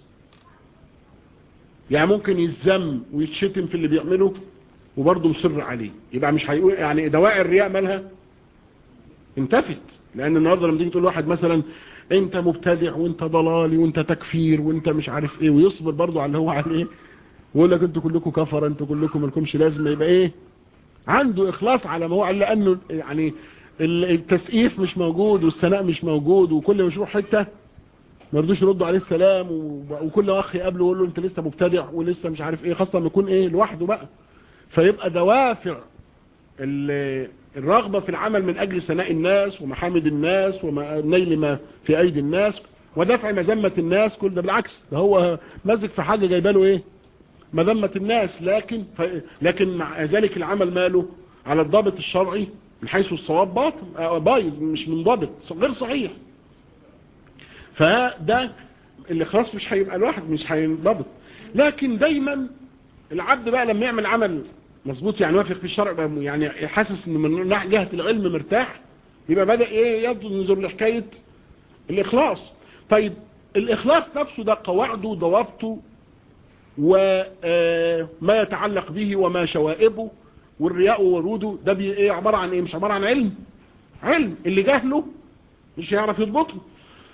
يعني ممكن يتذم ويتشتم في اللي بيعمله وبرضه مصر عليه يبقى مش هيقول يعني دواعي الرياء مالها انتفت لان النهارده لما تيجي تقول واحد مثلا انت مبتدع وانت ضلالي وانت تكفير وانت مش عارف ايه ويصبر برضه على اللي هو عليه ويقول لك انتوا كلكم كفر انتوا كلكم مالكمش لازمه يبقى ايه عنده اخلاص على ما هو قال لانه يعني التسقيف مش موجود والثناء مش موجود وكل ما يشوف حته ما يرضوش يردوا عليه السلام وكل اخ يقابله يقول له انت لسه مبتدع ولسه مش عارف ايه خاصه لما يكون ايه لوحده بقى فيبقى دوافع الرغبه في العمل من اجل ثناء الناس ومحامد الناس ونيل ما في ايدي الناس ودفع مذمه الناس كل ده بالعكس ده هو ماسك في حاجه جايبه له ايه مذمه الناس لكن ف... لكن مع ذلك العمل ماله على الضابط الشرعي من حيث الصواب باطل بايظ مش منضبط غير صحيح فده الاخلاص مش هيبقى الواحد مش هينضبط لكن دايما العبد بقى لما يعمل عمل مظبوط يعني وافق في الشرع يعني حاسس ان من جهه العلم مرتاح يبقى بدا ايه ينظر لحكايه الاخلاص طيب الاخلاص نفسه ده قواعده وضوابطه وما يتعلق به وما شوائبه والرياء ووروده ده بي ايه عبارة عن ايه مش عبارة عن علم علم اللي جهله مش هيعرف يضبطه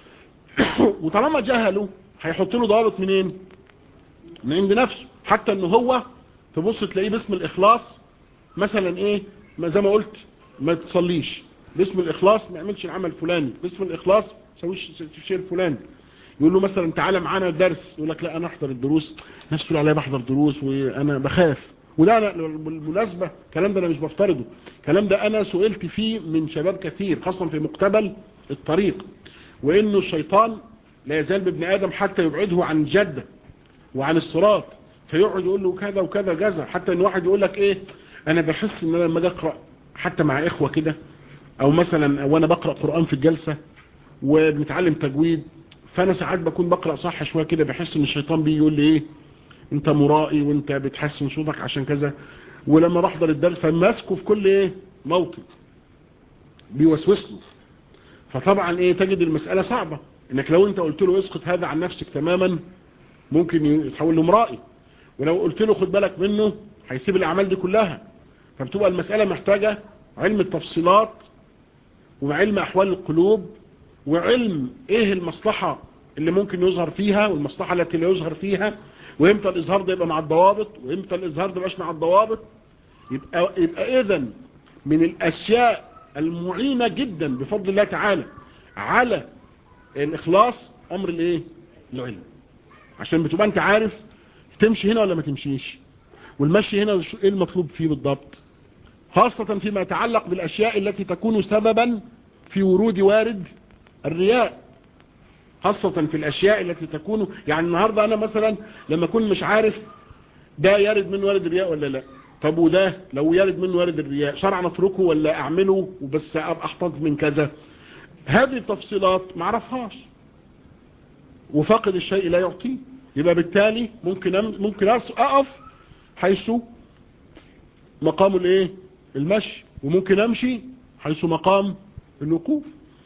وطالما جهله هيحط له ضوابط منين من عند نفسه حتى ان هو تبص تلاقيه باسم الاخلاص مثلا ايه ما زي ما قلت ما تصليش باسم الاخلاص ما يعملش العمل الفلاني باسم الاخلاص ما تسويش الشيء الفلاني يقول له مثلا تعالى معانا الدرس يقول لك لا انا احضر الدروس الناس تقول عليا بحضر دروس وانا بخاف وده أنا بالمناسبة الكلام ده انا مش بفترضه الكلام ده انا سئلت فيه من شباب كثير خاصة في مقتبل الطريق وانه الشيطان لا يزال بابن ادم حتى يبعده عن الجدة وعن الصراط فيقعد يقول له كذا وكذا جزا حتى ان واحد يقول لك ايه انا بحس ان انا لما اجي اقرا حتى مع اخوه كده او مثلا وانا بقرا قران في الجلسه وبنتعلم تجويد فانا ساعات بكون بقرا صح شويه كده بحس ان الشيطان بيجي يقول لي ايه انت مرائي وانت بتحسن صوتك عشان كذا ولما بحضر الدرس فماسكه في كل ايه موطن بيوسوس له فطبعا ايه تجد المساله صعبه انك لو انت قلت له اسقط هذا عن نفسك تماما ممكن يتحول له مرائي ولو قلت له خد بالك منه هيسيب الاعمال دي كلها فبتبقى المسألة محتاجة علم التفصيلات وعلم احوال القلوب وعلم ايه المصلحة اللي ممكن يظهر فيها والمصلحة التي لا يظهر فيها وامتى الاظهار ده يبقى مع الضوابط وامتى الاظهار ده يبقاش مع الضوابط يبقى, يبقى اذا من الاشياء المعينة جدا بفضل الله تعالى على الاخلاص امر الايه العلم عشان بتبقى انت عارف تمشي هنا ولا ما تمشيش والمشي هنا ايه المطلوب فيه بالضبط خاصة فيما يتعلق بالاشياء التي تكون سببا في ورود وارد الرياء خاصة في الاشياء التي تكون يعني النهاردة انا مثلا لما اكون مش عارف ده يرد من وارد الرياء ولا لا طب وده لو يرد من وارد الرياء شرعا اتركه ولا اعمله وبس ابقى احتاط من كذا هذه التفصيلات معرفهاش وفاقد الشيء لا يعطيه يبقى بالتالي ممكن ممكن اقف حيث مقام الايه المشي وممكن امشي حيث مقام الوقوف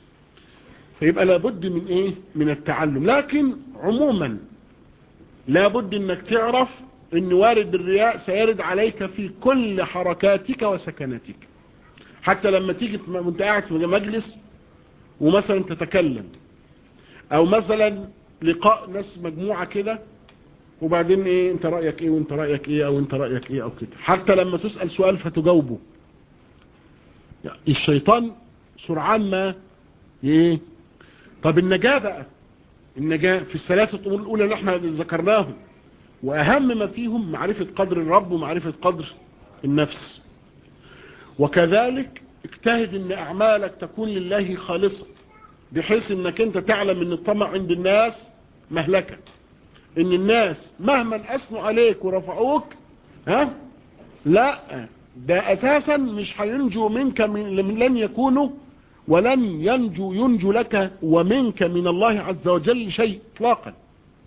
فيبقى لابد من ايه من التعلم لكن عموما لابد انك تعرف ان وارد الرياء سيرد عليك في كل حركاتك وسكناتك حتى لما تيجي وانت قاعد في مجلس ومثلا تتكلم او مثلا لقاء ناس مجموعة كده وبعدين ايه انت رأيك ايه وانت رأيك ايه او انت رأيك ايه او كده حتى لما تسأل سؤال فتجاوبه يعني الشيطان سرعان ما ايه طب النجاة بقى النجاة في الثلاثة امور الاولى اللي احنا ذكرناهم واهم ما فيهم معرفة قدر الرب ومعرفة قدر النفس وكذلك اجتهد ان اعمالك تكون لله خالصة بحيث انك انت تعلم ان الطمع عند الناس مهلكة ان الناس مهما اثنوا عليك ورفعوك ها لا ده اساسا مش هينجو منك من لن يكونوا ولن ينجو ينجو لك ومنك من الله عز وجل شيء اطلاقا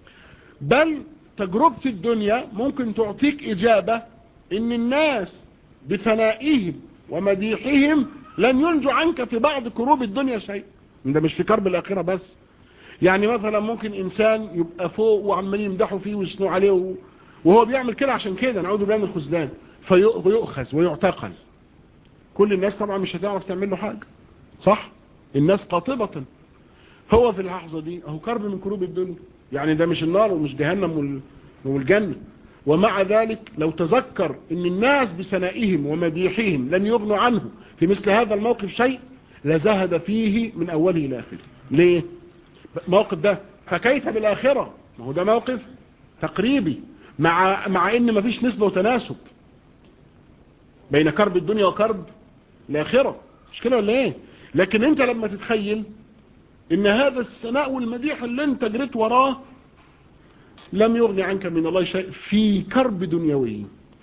بل تجربة الدنيا ممكن تعطيك اجابة ان الناس بثنائهم ومديحهم لن ينجو عنك في بعض كروب الدنيا شيء ده مش في كرب الاخرة بس يعني مثلا ممكن انسان يبقى فوق وعمالين يمدحوا فيه ويثنوا عليه وهو بيعمل كده عشان كده نعوذ بالله من الخذلان فيؤخذ ويعتقل كل الناس طبعا مش هتعرف تعمل له حاجة صح الناس قاطبة هو في اللحظة دي اهو كرب من كروب الدنيا يعني ده مش النار ومش جهنم والجنة ومع ذلك لو تذكر ان الناس بسنائهم ومديحهم لن يغنوا عنه في مثل هذا الموقف شيء لزهد فيه من اوله الى اخره ليه موقف ده فكيف بالاخره ما هو ده موقف تقريبي مع مع ان مفيش نسبه وتناسب بين كرب الدنيا وكرب الاخره مش كده ولا ايه لكن انت لما تتخيل ان هذا الثناء والمديح اللي انت جريت وراه لم يغني عنك من الله شيء في كرب دنيوي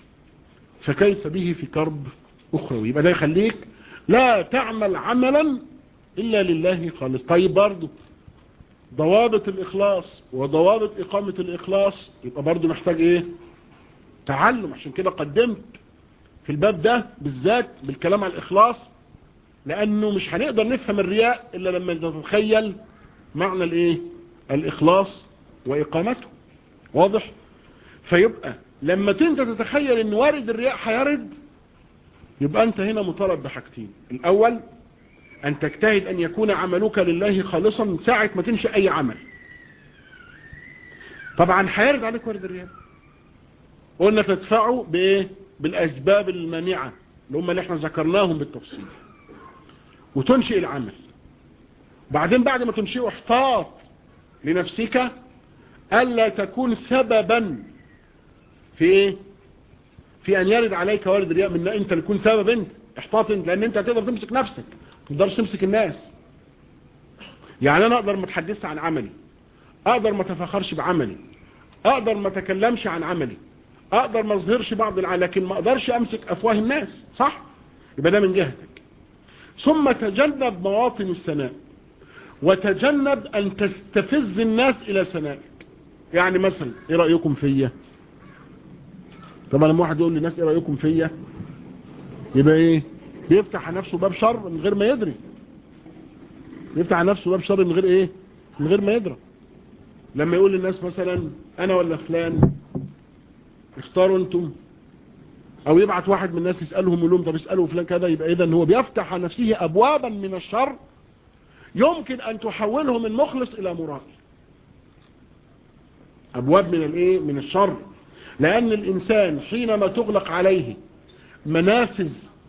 فكيف به في كرب اخروي يبقى ده يخليك لا تعمل عملا الا لله خالص طيب برضو ضوابط الاخلاص وضوابط اقامة الاخلاص يبقى برضو محتاج ايه تعلم عشان كده قدمت في الباب ده بالذات بالكلام على الاخلاص لانه مش هنقدر نفهم الرياء الا لما نتخيل معنى الايه الاخلاص واقامته واضح فيبقى لما انت تتخيل ان وارد الرياء هيرد يبقى انت هنا مطالب بحاجتين الاول أن تجتهد أن يكون عملك لله خالصا من ساعة ما تنشئ أي عمل طبعا هيرد عليك ورد الرياء قلنا تدفعه بإيه بالأسباب المانعة اللي هم اللي احنا ذكرناهم بالتفصيل وتنشئ العمل بعدين بعد ما تنشئه احتاط لنفسك ألا تكون سببا في ايه في ان يرد عليك وارد الرياء من انت اللي تكون سبب انت احتاط انت لان انت هتقدر تمسك نفسك ما تقدرش تمسك الناس يعني انا اقدر ما اتحدثش عن عملي اقدر ما اتفاخرش بعملي اقدر ما اتكلمش عن عملي اقدر ما اظهرش بعض العمل لكن ما اقدرش امسك افواه الناس صح يبقى ده من جهتك ثم تجنب مواطن الثناء وتجنب ان تستفز الناس الى ثنائك يعني مثلا ايه رايكم فيا طبعا لما واحد يقول للناس ايه رايكم فيا يبقى ايه بيفتح على نفسه باب شر من غير ما يدري يفتح على نفسه باب شر من غير ايه من غير ما يدري لما يقول للناس مثلا انا ولا فلان اختاروا انتم او يبعت واحد من الناس يسألهم يقول لهم طب اسألوا فلان كذا يبقى اذا هو بيفتح على نفسه ابوابا من الشر يمكن ان تحوله من مخلص الى مرائي ابواب من الايه من الشر لان الانسان حينما تغلق عليه منافذ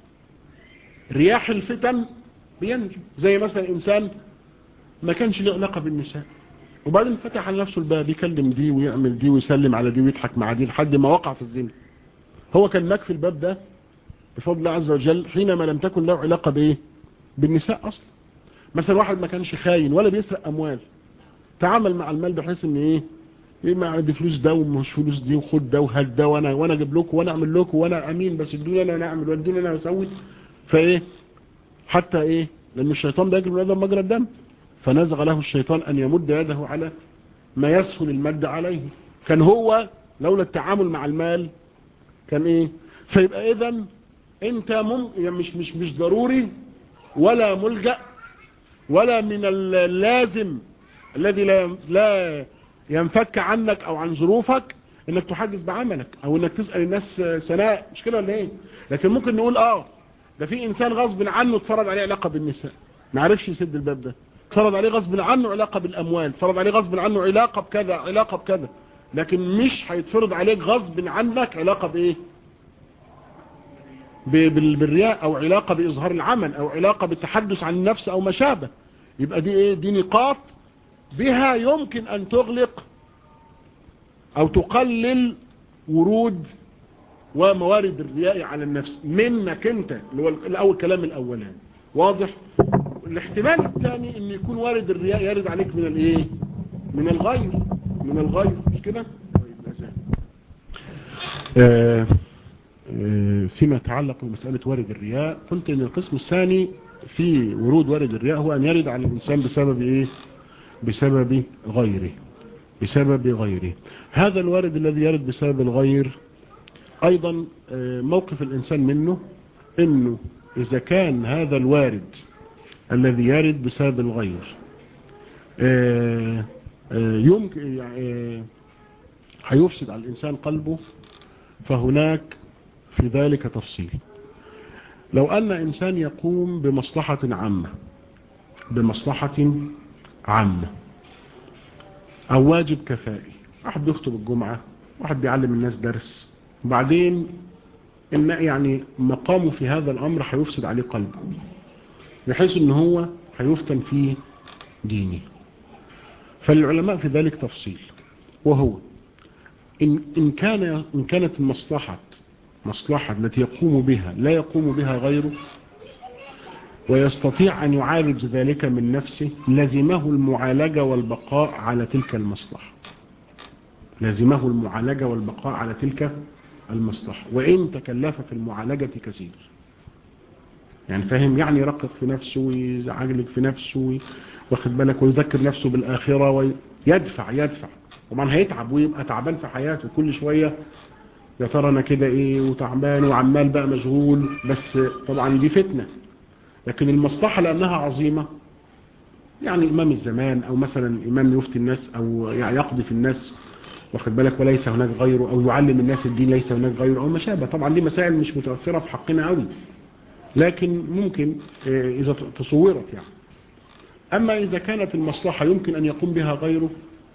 رياح الفتن بينجو زي مثلا انسان ما كانش له علاقه بالنساء وبعدين فتح على نفسه الباب يكلم دي ويعمل دي ويسلم على دي ويضحك مع دي لحد ما وقع في الزنا هو كان مكفي الباب ده بفضل الله عز وجل حينما لم تكن له علاقه بايه بالنساء اصلا مثلا واحد ما كانش خاين ولا بيسرق اموال تعامل مع المال بحيث ان ايه ايه ما عندي فلوس ده ومش فلوس دي وخد ده وهات ده وانا وانا اجيب لكم وانا اعمل لكم وانا امين بس ادوني انا انا اعمل وادوني انا اسوي فايه حتى ايه لان الشيطان بيجري من ادم مجرى الدم فنزغ له الشيطان ان يمد يده على ما يسهل المد عليه كان هو لولا التعامل مع المال كان ايه فيبقى اذا انت مم يعني مش مش مش ضروري ولا ملجأ ولا من اللازم الذي لا لا ينفك عنك او عن ظروفك انك تحدث بعملك او انك تسأل الناس سناء مش كده ولا ايه لكن ممكن نقول اه ده في انسان غصب عنه اتفرض عليه علاقة بالنساء ما عرفش يسد الباب ده اتفرض عليه غصب عنه علاقة بالاموال اتفرض عليه غصب عنه علاقة بكذا علاقة بكذا لكن مش هيتفرض عليك غصب عنك علاقة بايه بالرياء او علاقة باظهار العمل او علاقة بالتحدث عن النفس او ما شابه يبقى دي ايه دي نقاط بها يمكن ان تغلق او تقلل ورود وموارد الرياء على النفس منك انت اللي هو الاول كلام الاولاني واضح الاحتمال الثاني ان يكون وارد الرياء يرد عليك من الايه من الغير من الغير مش كده آه آه فيما يتعلق بمسألة وارد الرياء قلت ان القسم الثاني في ورود وارد الرياء هو ان يرد على الانسان بسبب ايه بسبب غيره بسبب غيره هذا الوارد الذي يرد بسبب الغير ايضا موقف الانسان منه انه اذا كان هذا الوارد الذي يرد بسبب الغير يمكن هيفسد على الانسان قلبه فهناك في ذلك تفصيل لو ان انسان يقوم بمصلحة عامة بمصلحة عامة او واجب كفائي واحد بيخطب الجمعة واحد بيعلم الناس درس وبعدين ان يعني مقامه في هذا الامر هيفسد عليه قلبه بحيث ان هو هيفتن في دينه فالعلماء في ذلك تفصيل وهو إن, إن, كان إن كانت المصلحة مصلحة التي يقوم بها لا يقوم بها غيره ويستطيع أن يعالج ذلك من نفسه لزمه المعالجة والبقاء على تلك المصلحة لزمه المعالجة والبقاء على تلك المصلحة وإن تكلف في المعالجة كثير يعني فاهم يعني يرقق في نفسه ويزعجلك في نفسه واخد بالك ويذكر نفسه بالآخرة ويدفع يدفع طبعا هيتعب ويبقى تعبان في حياته كل شوية يا ترى انا كده ايه وتعبان وعمال بقى مشغول بس طبعا دي فتنة لكن المصلحة لأنها عظيمة يعني إمام الزمان أو مثلا إمام يفتي الناس أو يعني يقضي في الناس واخد بالك وليس هناك غيره أو يعلم الناس الدين ليس هناك غيره أو ما شابه طبعا دي مسائل مش متوفرة في حقنا قوي لكن ممكن إذا تصورت يعني أما إذا كانت المصلحة يمكن أن يقوم بها غيره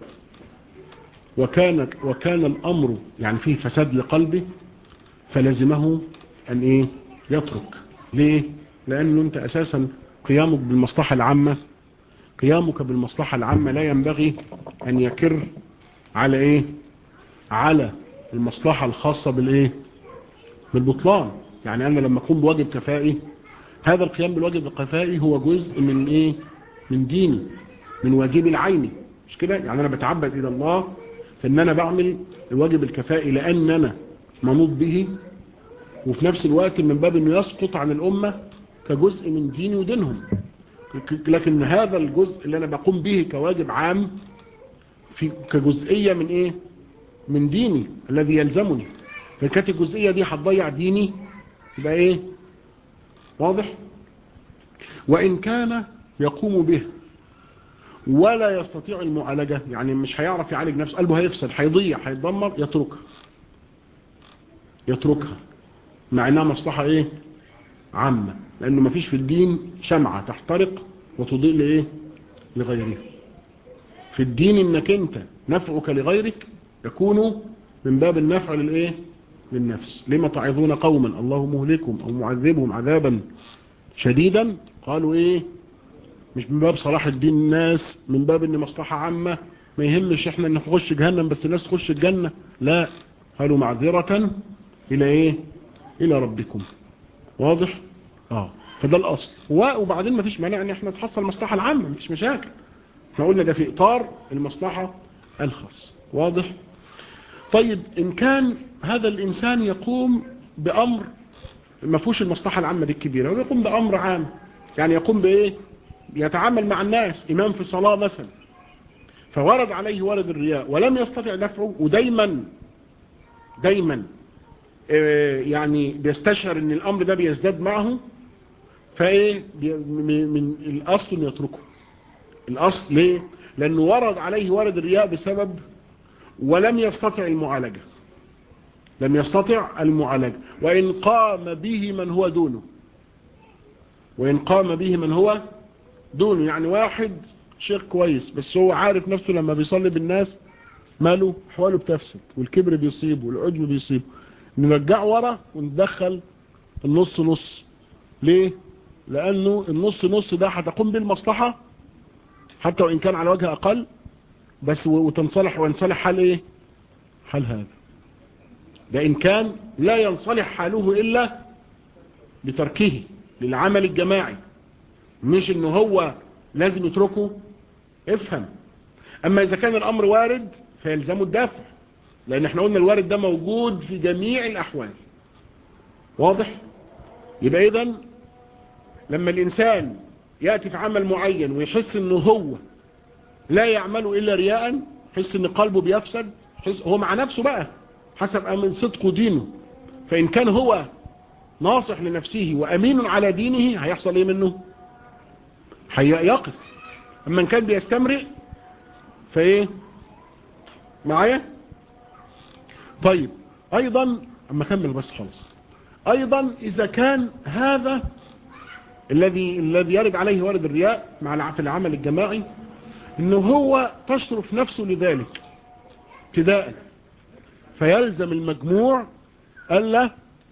وكانت وكان الأمر يعني فيه فساد لقلبه فلزمه أن إيه يترك ليه لأنه أنت أساسا قيامك بالمصلحة العامة قيامك بالمصلحة العامة لا ينبغي أن يكر على إيه على المصلحة الخاصة بالإيه بالبطلان يعني أنا لما أقوم بواجب كفائي هذا القيام بالواجب الكفائي هو جزء من إيه من ديني من واجبي العيني مش كده يعني أنا بتعبد إلى الله فإن أنا بعمل الواجب الكفائي لأن أنا منوط به وفي نفس الوقت من باب أنه يسقط عن الأمة كجزء من ديني ودينهم لكن هذا الجزء اللي أنا بقوم به كواجب عام في كجزئية من إيه من ديني الذي يلزمني فكانت الجزئية دي هتضيع ديني يبقى إيه واضح وإن كان يقوم به ولا يستطيع المعالجة يعني مش هيعرف يعالج نفسه قلبه هيفسد هيضيع هيتدمر يتركها يتركها مع انها مصلحة ايه عامة لانه مفيش في الدين شمعة تحترق وتضيء لايه لغيره في الدين انك انت نفعك لغيرك يكون من باب النفع للايه للنفس لما تعظون قوما الله مهلكهم او معذبهم عذابا شديدا قالوا ايه مش من باب صلاح الدين الناس من باب ان مصلحة عامة ما يهمش احنا ان نخش جهنم بس الناس تخش الجنة لا قالوا معذرة الى ايه الى ربكم واضح اه فده الاصل وبعدين ما فيش مانع ان احنا نتحصل المصلحة العامة مفيش مشاكل احنا قلنا ده في اطار المصلحة الخاص واضح طيب ان كان هذا الانسان يقوم بامر ما فيهوش المصلحة العامة دي الكبيرة ويقوم بامر عام يعني يقوم بايه يتعامل مع الناس إمام في صلاة مثلا فورد عليه ورد الرياء ولم يستطع دفعه ودايما دايما يعني بيستشعر ان الامر ده بيزداد معه فايه من الاصل ان يتركه الاصل ليه لانه ورد عليه ورد الرياء بسبب ولم يستطع المعالجة لم يستطع المعالجة وان قام به من هو دونه وان قام به من هو دونه يعني واحد شيخ كويس بس هو عارف نفسه لما بيصلي بالناس ماله حواله بتفسد والكبر بيصيبه والعجب بيصيبه نرجعه ورا وندخل النص نص ليه لانه النص نص ده هتقوم بالمصلحة حتى وان كان على وجه اقل بس وتنصلح وينصلح حال ايه حال هذا ده ان كان لا ينصلح حاله الا بتركه للعمل الجماعي مش انه هو لازم يتركه افهم اما اذا كان الامر وارد فيلزمه الدفع لان احنا قلنا الوارد ده موجود في جميع الاحوال واضح يبقى اذا لما الانسان يأتي في عمل معين ويحس انه هو لا يعمل الا رياء يحس ان قلبه بيفسد يحس هو مع نفسه بقى حسب امن صدقه دينه فان كان هو ناصح لنفسه وامين على دينه هيحصل ايه منه هيقف اما ان كان بيستمرئ فايه معايا طيب ايضا اما اكمل بس خالص ايضا اذا كان هذا الذي الذي يرد عليه ورد الرياء مع في العمل الجماعي انه هو تصرف نفسه لذلك ابتداء فيلزم المجموع الا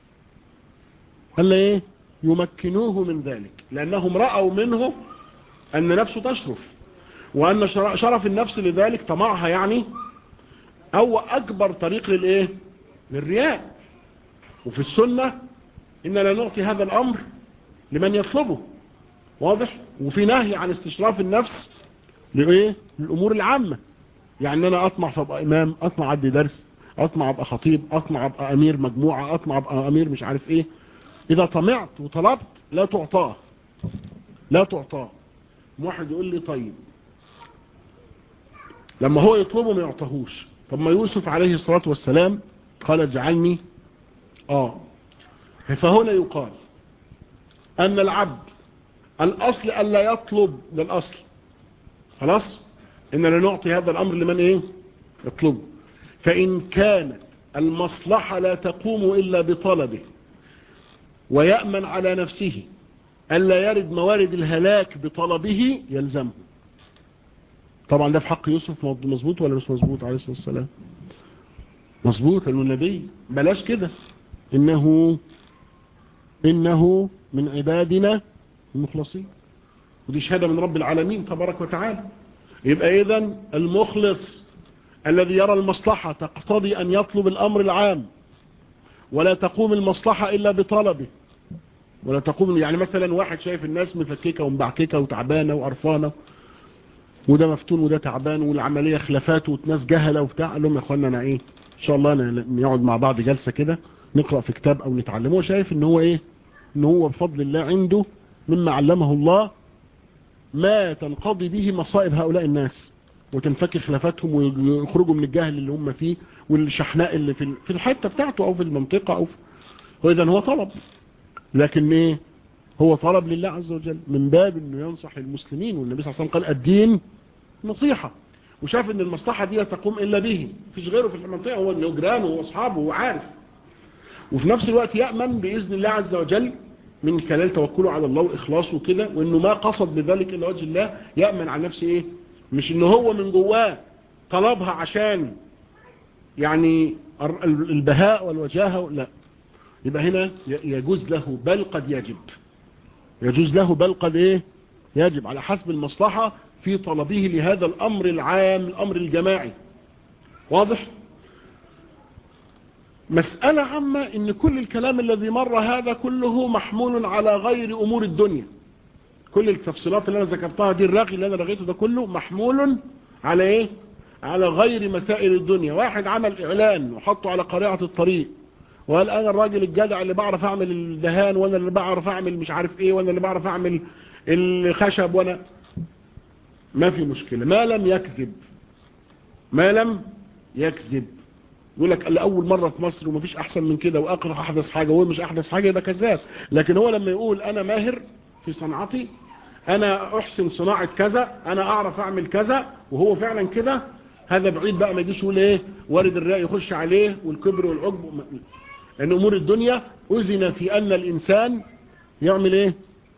الا ايه يمكنوه من ذلك لانهم رأوا منه ان نفسه تشرف وان شرف النفس لذلك طمعها يعني او اكبر طريق للايه للرياء وفي السنة اننا نعطي هذا الامر لمن يطلبه واضح وفي نهي عن استشراف النفس لايه للامور العامة يعني انا اطمع فابقى امام اطمع ادي درس اطمع ابقى خطيب اطمع ابقى امير مجموعة اطمع ابقى امير مش عارف ايه اذا طمعت وطلبت لا تعطاه لا تعطاه واحد يقول لي طيب لما هو يطلبه ما يعطهوش طب ما يوسف عليه الصلاة والسلام قال اجعلني اه فهنا يقال ان العبد الاصل الا يطلب ده الاصل خلاص اننا نعطي هذا الامر لمن ايه يطلبه فان كانت المصلحة لا تقوم الا بطلبه ويأمن على نفسه ألا يرد موارد الهلاك بطلبه يلزمه طبعا ده في حق يوسف مظبوط ولا مش مظبوط عليه الصلاة والسلام مظبوط انه النبي بلاش كده انه انه من عبادنا المخلصين ودي شهادة من رب العالمين تبارك وتعالى يبقى اذا المخلص الذي يرى المصلحة تقتضي ان يطلب الامر العام ولا تقوم المصلحة الا بطلبه ولا تقوم يعني مثلا واحد شايف الناس مفككة ومبعككة وتعبانة وقرفانة وده مفتون وده تعبان والعملية خلافات وناس جهلة وبتاع قال لهم يا اخوانا انا ايه ان شاء الله نقعد مع بعض جلسة كده نقرأ في كتاب او نتعلمه هو شايف ان هو ايه ان هو بفضل الله عنده مما علمه الله ما تنقضي به مصائب هؤلاء الناس وتنفك خلافاتهم ويخرجوا من الجهل اللي هم فيه والشحناء اللي في في الحتة بتاعته او في المنطقة او في واذا هو طلب لكن ايه هو طلب لله عز وجل من باب انه ينصح المسلمين والنبي صلى الله عليه وسلم قال الدين نصيحة وشاف ان المصلحة دي لا تقوم الا به مفيش غيره في المنطقة هو انه جيرانه واصحابه وعارف وفي نفس الوقت يأمن بإذن الله عز وجل من خلال توكله على الله وإخلاصه كده وإنه ما قصد بذلك إلا وجه الله يأمن على نفسه إيه مش إنه هو من جواه طلبها عشان يعني البهاء والوجاهة لا يبقى هنا يجوز له بل قد يجب يجوز له بل قد إيه يجب على حسب المصلحة في طلبه لهذا الأمر العام الأمر الجماعي واضح مسألة عامة ان كل الكلام الذي مر هذا كله محمول على غير امور الدنيا كل التفصيلات اللي انا ذكرتها دي الرغي اللي انا رغيته ده كله محمول على ايه على غير مسائل الدنيا واحد عمل اعلان وحطه على قريعة الطريق وقال انا الراجل الجدع اللي بعرف اعمل الدهان وانا اللي بعرف اعمل مش عارف ايه وانا اللي بعرف اعمل الخشب وانا ما في مشكلة ما لم يكذب ما لم يكذب يقول لك لأول مرة في مصر ومفيش أحسن من كده وأقرأ أحدث حاجة وهو مش أحدث حاجة يبقى كذاب لكن هو لما يقول أنا ماهر في صنعتي أنا أحسن صناعة كذا أنا أعرف أعمل كذا وهو فعلا كده هذا بعيد بقى ما يجيش يقول إيه وارد الرأي يخش عليه والكبر والعجب لأن أمور الدنيا أذن في أن الإنسان يعمل إيه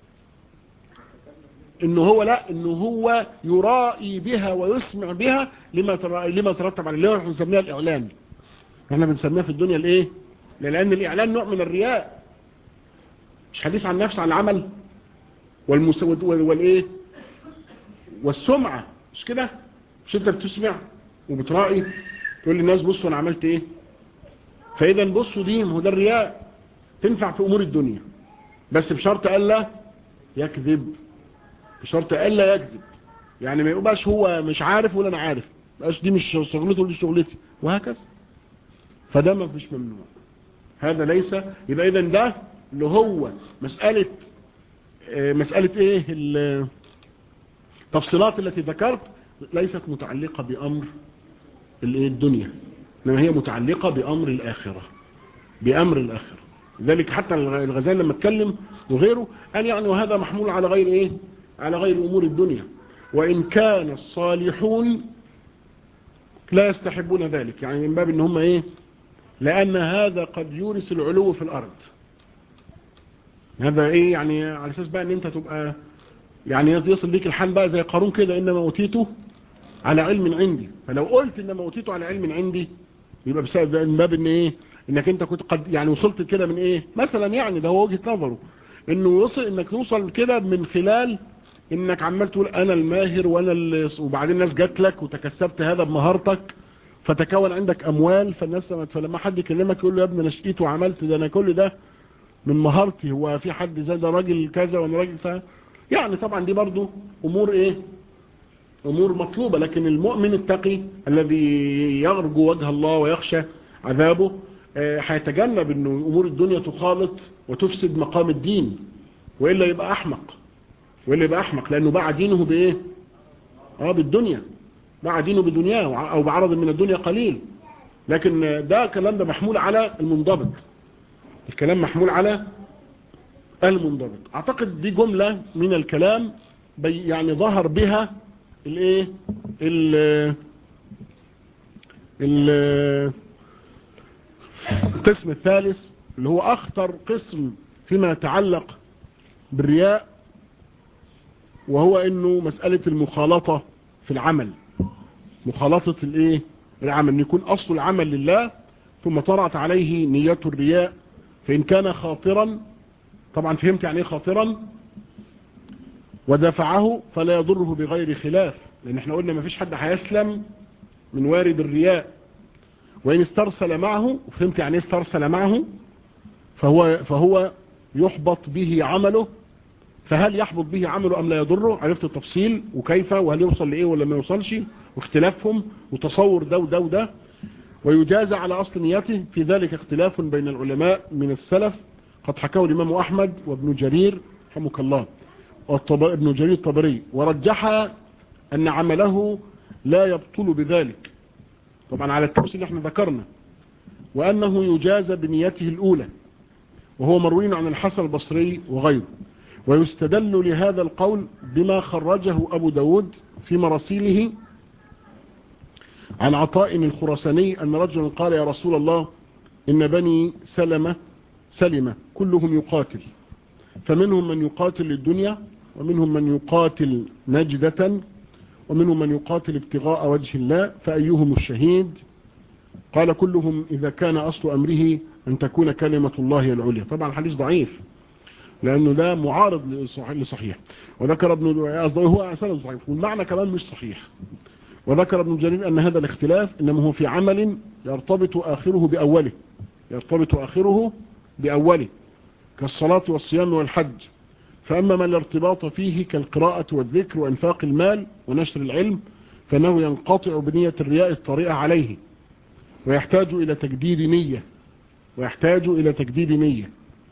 انه هو لا انه هو يرائي بها ويسمع بها لما لما ترتب عليه اللي هو بنسميها الاعلان احنا بنسميها في الدنيا الايه لان الاعلان نوع من الرياء مش حديث عن نفس عن العمل والمسود والايه والسمعه مش كده مش انت بتسمع وبترائي تقول للناس بصوا انا عملت ايه فاذا بصوا دي هو ده الرياء تنفع في امور الدنيا بس بشرط الا يكذب بشرط الا يكذب يعني ما يبقاش هو مش عارف ولا انا عارف بقاش دي مش شغلته ودي شغلتي وهكذا فده ما فيش ممنوع هذا ليس يبقى اذا ده اللي هو مسألة مسألة ايه التفصيلات التي ذكرت ليست متعلقة بأمر الدنيا انما هي متعلقة بأمر الآخرة بأمر الآخرة ذلك حتى الغزال لما اتكلم وغيره قال يعني وهذا محمول على غير ايه على غير امور الدنيا وان كان الصالحون لا يستحبون ذلك يعني من باب ان هم ايه لان هذا قد يورث العلو في الارض هذا ايه يعني على اساس بقى ان انت تبقى يعني يصل بيك الحال بقى زي قارون كده انما اوتيته على علم عندي فلو قلت انما اوتيته على علم عندي يبقى بسبب من باب ان ايه انك انت كنت قد يعني وصلت كده من ايه مثلا يعني ده هو وجهه نظره انه وصل انك توصل كده من خلال انك عمال تقول انا الماهر وانا اللي وبعدين الناس جات لك وتكسبت هذا بمهارتك فتكون عندك اموال فالناس فلما حد يكلمك يقول له يا ابني انا شقيت وعملت ده انا كل ده من مهارتي هو في حد زي ده راجل كذا وانا راجل ف يعني طبعا دي برضو امور ايه امور مطلوبة لكن المؤمن التقي الذي يرجو وجه الله ويخشى عذابه هيتجنب انه امور الدنيا تخالط وتفسد مقام الدين وإلا يبقى احمق وإلا يبقى احمق لانه باع دينه بايه اه بالدنيا باع دينه بدنياه او بعرض من الدنيا قليل لكن ده كلام ده محمول على المنضبط الكلام محمول على المنضبط اعتقد دي جملة من الكلام يعني ظهر بها الايه ال القسم الثالث اللي هو اخطر قسم فيما يتعلق بالرياء وهو انه مسألة المخالطة في العمل مخالطة الايه العمل ان يكون اصل العمل لله ثم طرأت عليه نية الرياء فان كان خاطرا طبعا فهمت يعني ايه خاطرا ودفعه فلا يضره بغير خلاف لان احنا قلنا ما فيش حد هيسلم من وارد الرياء وان استرسل معه فهمت يعني ايه استرسل معه فهو, فهو يحبط به عمله فهل يحبط به عمله ام لا يضره عرفت التفصيل وكيف وهل يوصل لايه ولا ما يوصلش واختلافهم وتصور ده وده وده ويجازى على اصل نيته في ذلك اختلاف بين العلماء من السلف قد حكاه الامام احمد وابن جرير رحمك الله ابن جرير الطبري ورجح ان عمله لا يبطل بذلك طبعا على التفصيل اللي احنا ذكرنا وانه يجازى بنيته الاولى وهو مروي عن الحسن البصري وغيره ويستدل لهذا القول بما خرجه أبو داود في مراسيله عن عطاء الخرساني أن رجلا قال يا رسول الله إن بني سلمة سلمة كلهم يقاتل فمنهم من يقاتل للدنيا ومنهم من يقاتل نجدة ومنهم من يقاتل ابتغاء وجه الله فأيهم الشهيد قال كلهم إذا كان أصل أمره أن تكون كلمة الله العليا طبعا الحديث ضعيف لأنه ده معارض لصحيح وذكر ابن هو سند صحيح والمعنى كمان مش صحيح وذكر ابن جرير أن هذا الاختلاف إنما هو في عمل يرتبط آخره بأوله يرتبط آخره بأوله كالصلاة والصيام والحج فأما ما الارتباط فيه كالقراءة والذكر وإنفاق المال ونشر العلم فإنه ينقطع بنية الرياء الطريقة عليه ويحتاج إلى تجديد نية ويحتاج إلى تجديد نية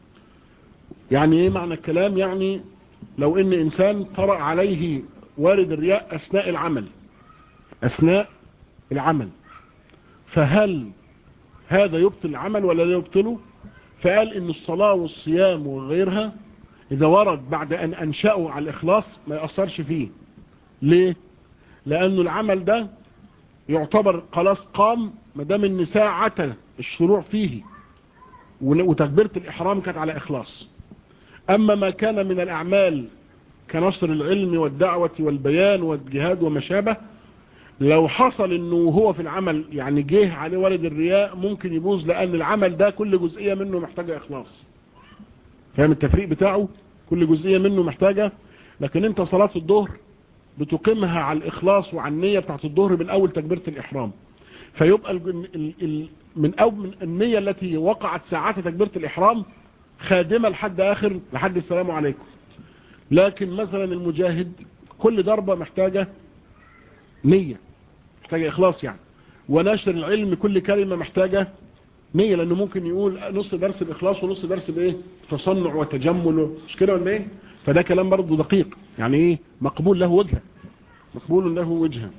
يعني ايه معنى الكلام يعني لو ان انسان طرأ عليه وارد الرياء اثناء العمل اثناء العمل فهل هذا يبطل العمل ولا لا يبطله فقال ان الصلاة والصيام وغيرها اذا ورد بعد ان انشأوا على الاخلاص ما يأثرش فيه ليه لانه العمل ده يعتبر خلاص قام مدام النساء عتل الشروع فيه وتكبيرة الاحرام كانت على اخلاص أما ما كان من الأعمال كنشر العلم والدعوة والبيان والجهاد وما شابه لو حصل انه هو في العمل يعني جه عليه ورد الرياء ممكن يبوظ لان العمل ده كل جزئية منه محتاجة اخلاص فاهم التفريق بتاعه كل جزئية منه محتاجة لكن انت صلاة الظهر بتقيمها على الاخلاص وعلى النية بتاعت الظهر من اول تكبيرة الاحرام فيبقى ال ال من أول من النية التي وقعت ساعات تكبيرة الاحرام خادمة لحد آخر لحد السلام عليكم لكن مثلا المجاهد كل ضربة محتاجة نية محتاجة إخلاص يعني ونشر العلم كل كلمة محتاجة نية لأنه ممكن يقول نص درس بإخلاص ونص درس بإيه تصنع وتجمل مش كده ولا إيه فده كلام برضه دقيق يعني إيه مقبول له وجهة مقبول له وجهة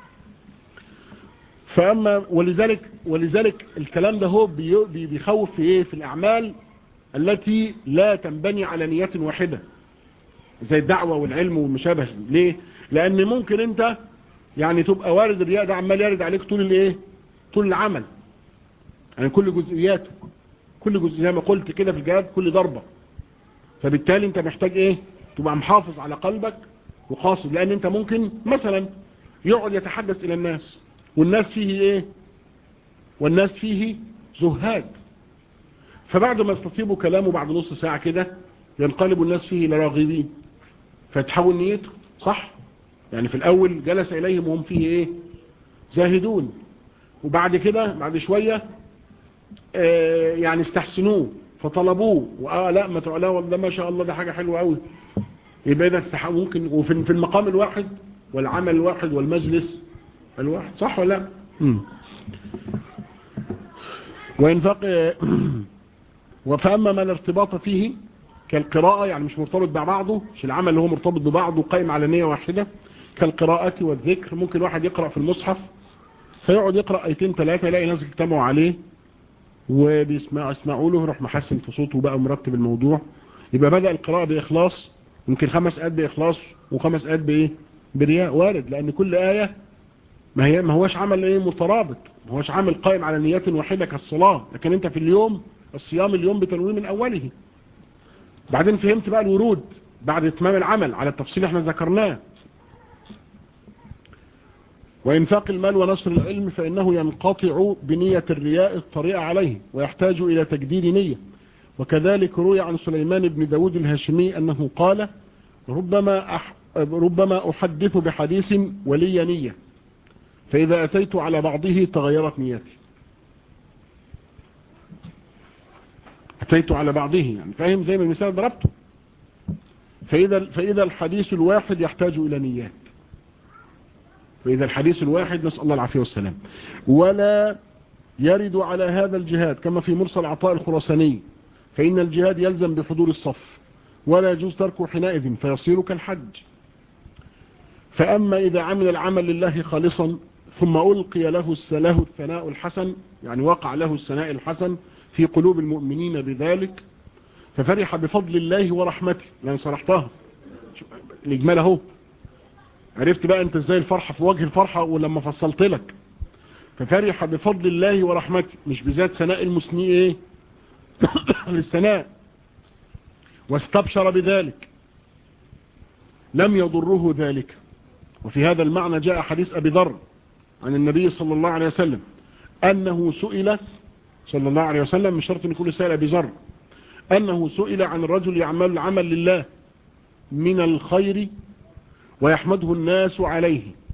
فأما ولذلك ولذلك الكلام ده هو بيخوف في إيه في الأعمال التي لا تنبني على نية واحدة زي الدعوة والعلم والمشابه ليه لان ممكن انت يعني تبقى وارد الرياء ده عمال يرد عليك طول الايه طول العمل يعني كل جزئياته كل جزء زي ما قلت كده في الجهاد كل ضربة فبالتالي انت محتاج ايه تبقى محافظ على قلبك وقاصد لان انت ممكن مثلا يقعد يتحدث الى الناس والناس فيه ايه والناس فيه زهاد فبعد ما استطيبوا كلامه بعد نص ساعة كده ينقلب الناس فيه لراغبين فتحول نيته صح يعني في الاول جلس اليهم وهم فيه ايه زاهدون وبعد كده بعد شوية آه يعني استحسنوه فطلبوه وآه لا ما تعالى والله ما شاء الله ده حاجة حلوة قوي يبقى ده ممكن وفي في المقام الواحد والعمل الواحد والمجلس الواحد صح ولا لا وينفق وفأما ما الارتباط فيه كالقراءة يعني مش مرتبط ببعضه مش العمل اللي هو مرتبط ببعضه قائم على نية واحدة كالقراءة والذكر ممكن واحد يقرأ في المصحف فيقعد يقرأ ايتين ثلاثة يلاقي ناس اجتمعوا عليه وبيسمعوا يسمعوا له يروح محسن في صوته بقى مرتب الموضوع يبقى بدأ القراءة بإخلاص يمكن خمس آيات بإخلاص وخمس آيات بإيه برياء وارد لأن كل آية ما هي ما هوش عمل ايه مترابط ما هوش عمل قائم على نيات واحدة كالصلاة لكن انت في اليوم الصيام اليوم بتنويه من أوله بعدين فهمت بقى الورود بعد اتمام العمل على التفصيل احنا ذكرناه وإنفاق المال ونشر العلم فإنه ينقطع بنية الرياء الطريقة عليه ويحتاج إلى تجديد نية وكذلك روي عن سليمان بن داود الهاشمي أنه قال ربما, أح ربما أحدث بحديث ولي نية فإذا أتيت على بعضه تغيرت نيتي أتيت على بعضه يعني فاهم زي ما المثال ضربته فإذا, فإذا الحديث الواحد يحتاج إلى نيات فإذا الحديث الواحد نسأل الله العافية والسلام ولا يرد على هذا الجهاد كما في مرسل عطاء الخرساني فإن الجهاد يلزم بحضور الصف ولا يجوز تركه حينئذ فيصير كالحج فأما إذا عمل العمل لله خالصا ثم ألقي له له الثناء الحسن يعني وقع له الثناء الحسن في قلوب المؤمنين بذلك ففرح بفضل الله ورحمته لأن صرحتها الإجمال اهو عرفت بقى انت ازاي الفرحة في وجه الفرحة ولما فصلت لك ففرح بفضل الله ورحمته مش بذات ثناء المسني ايه للثناء واستبشر بذلك لم يضره ذلك وفي هذا المعنى جاء حديث أبي ذر عن النبي صلى الله عليه وسلم أنه سئل صلى الله عليه وسلم من شرط أن يكون سائل أبي ذر أنه سئل عن الرجل يعمل العمل لله من الخير ويحمده الناس عليه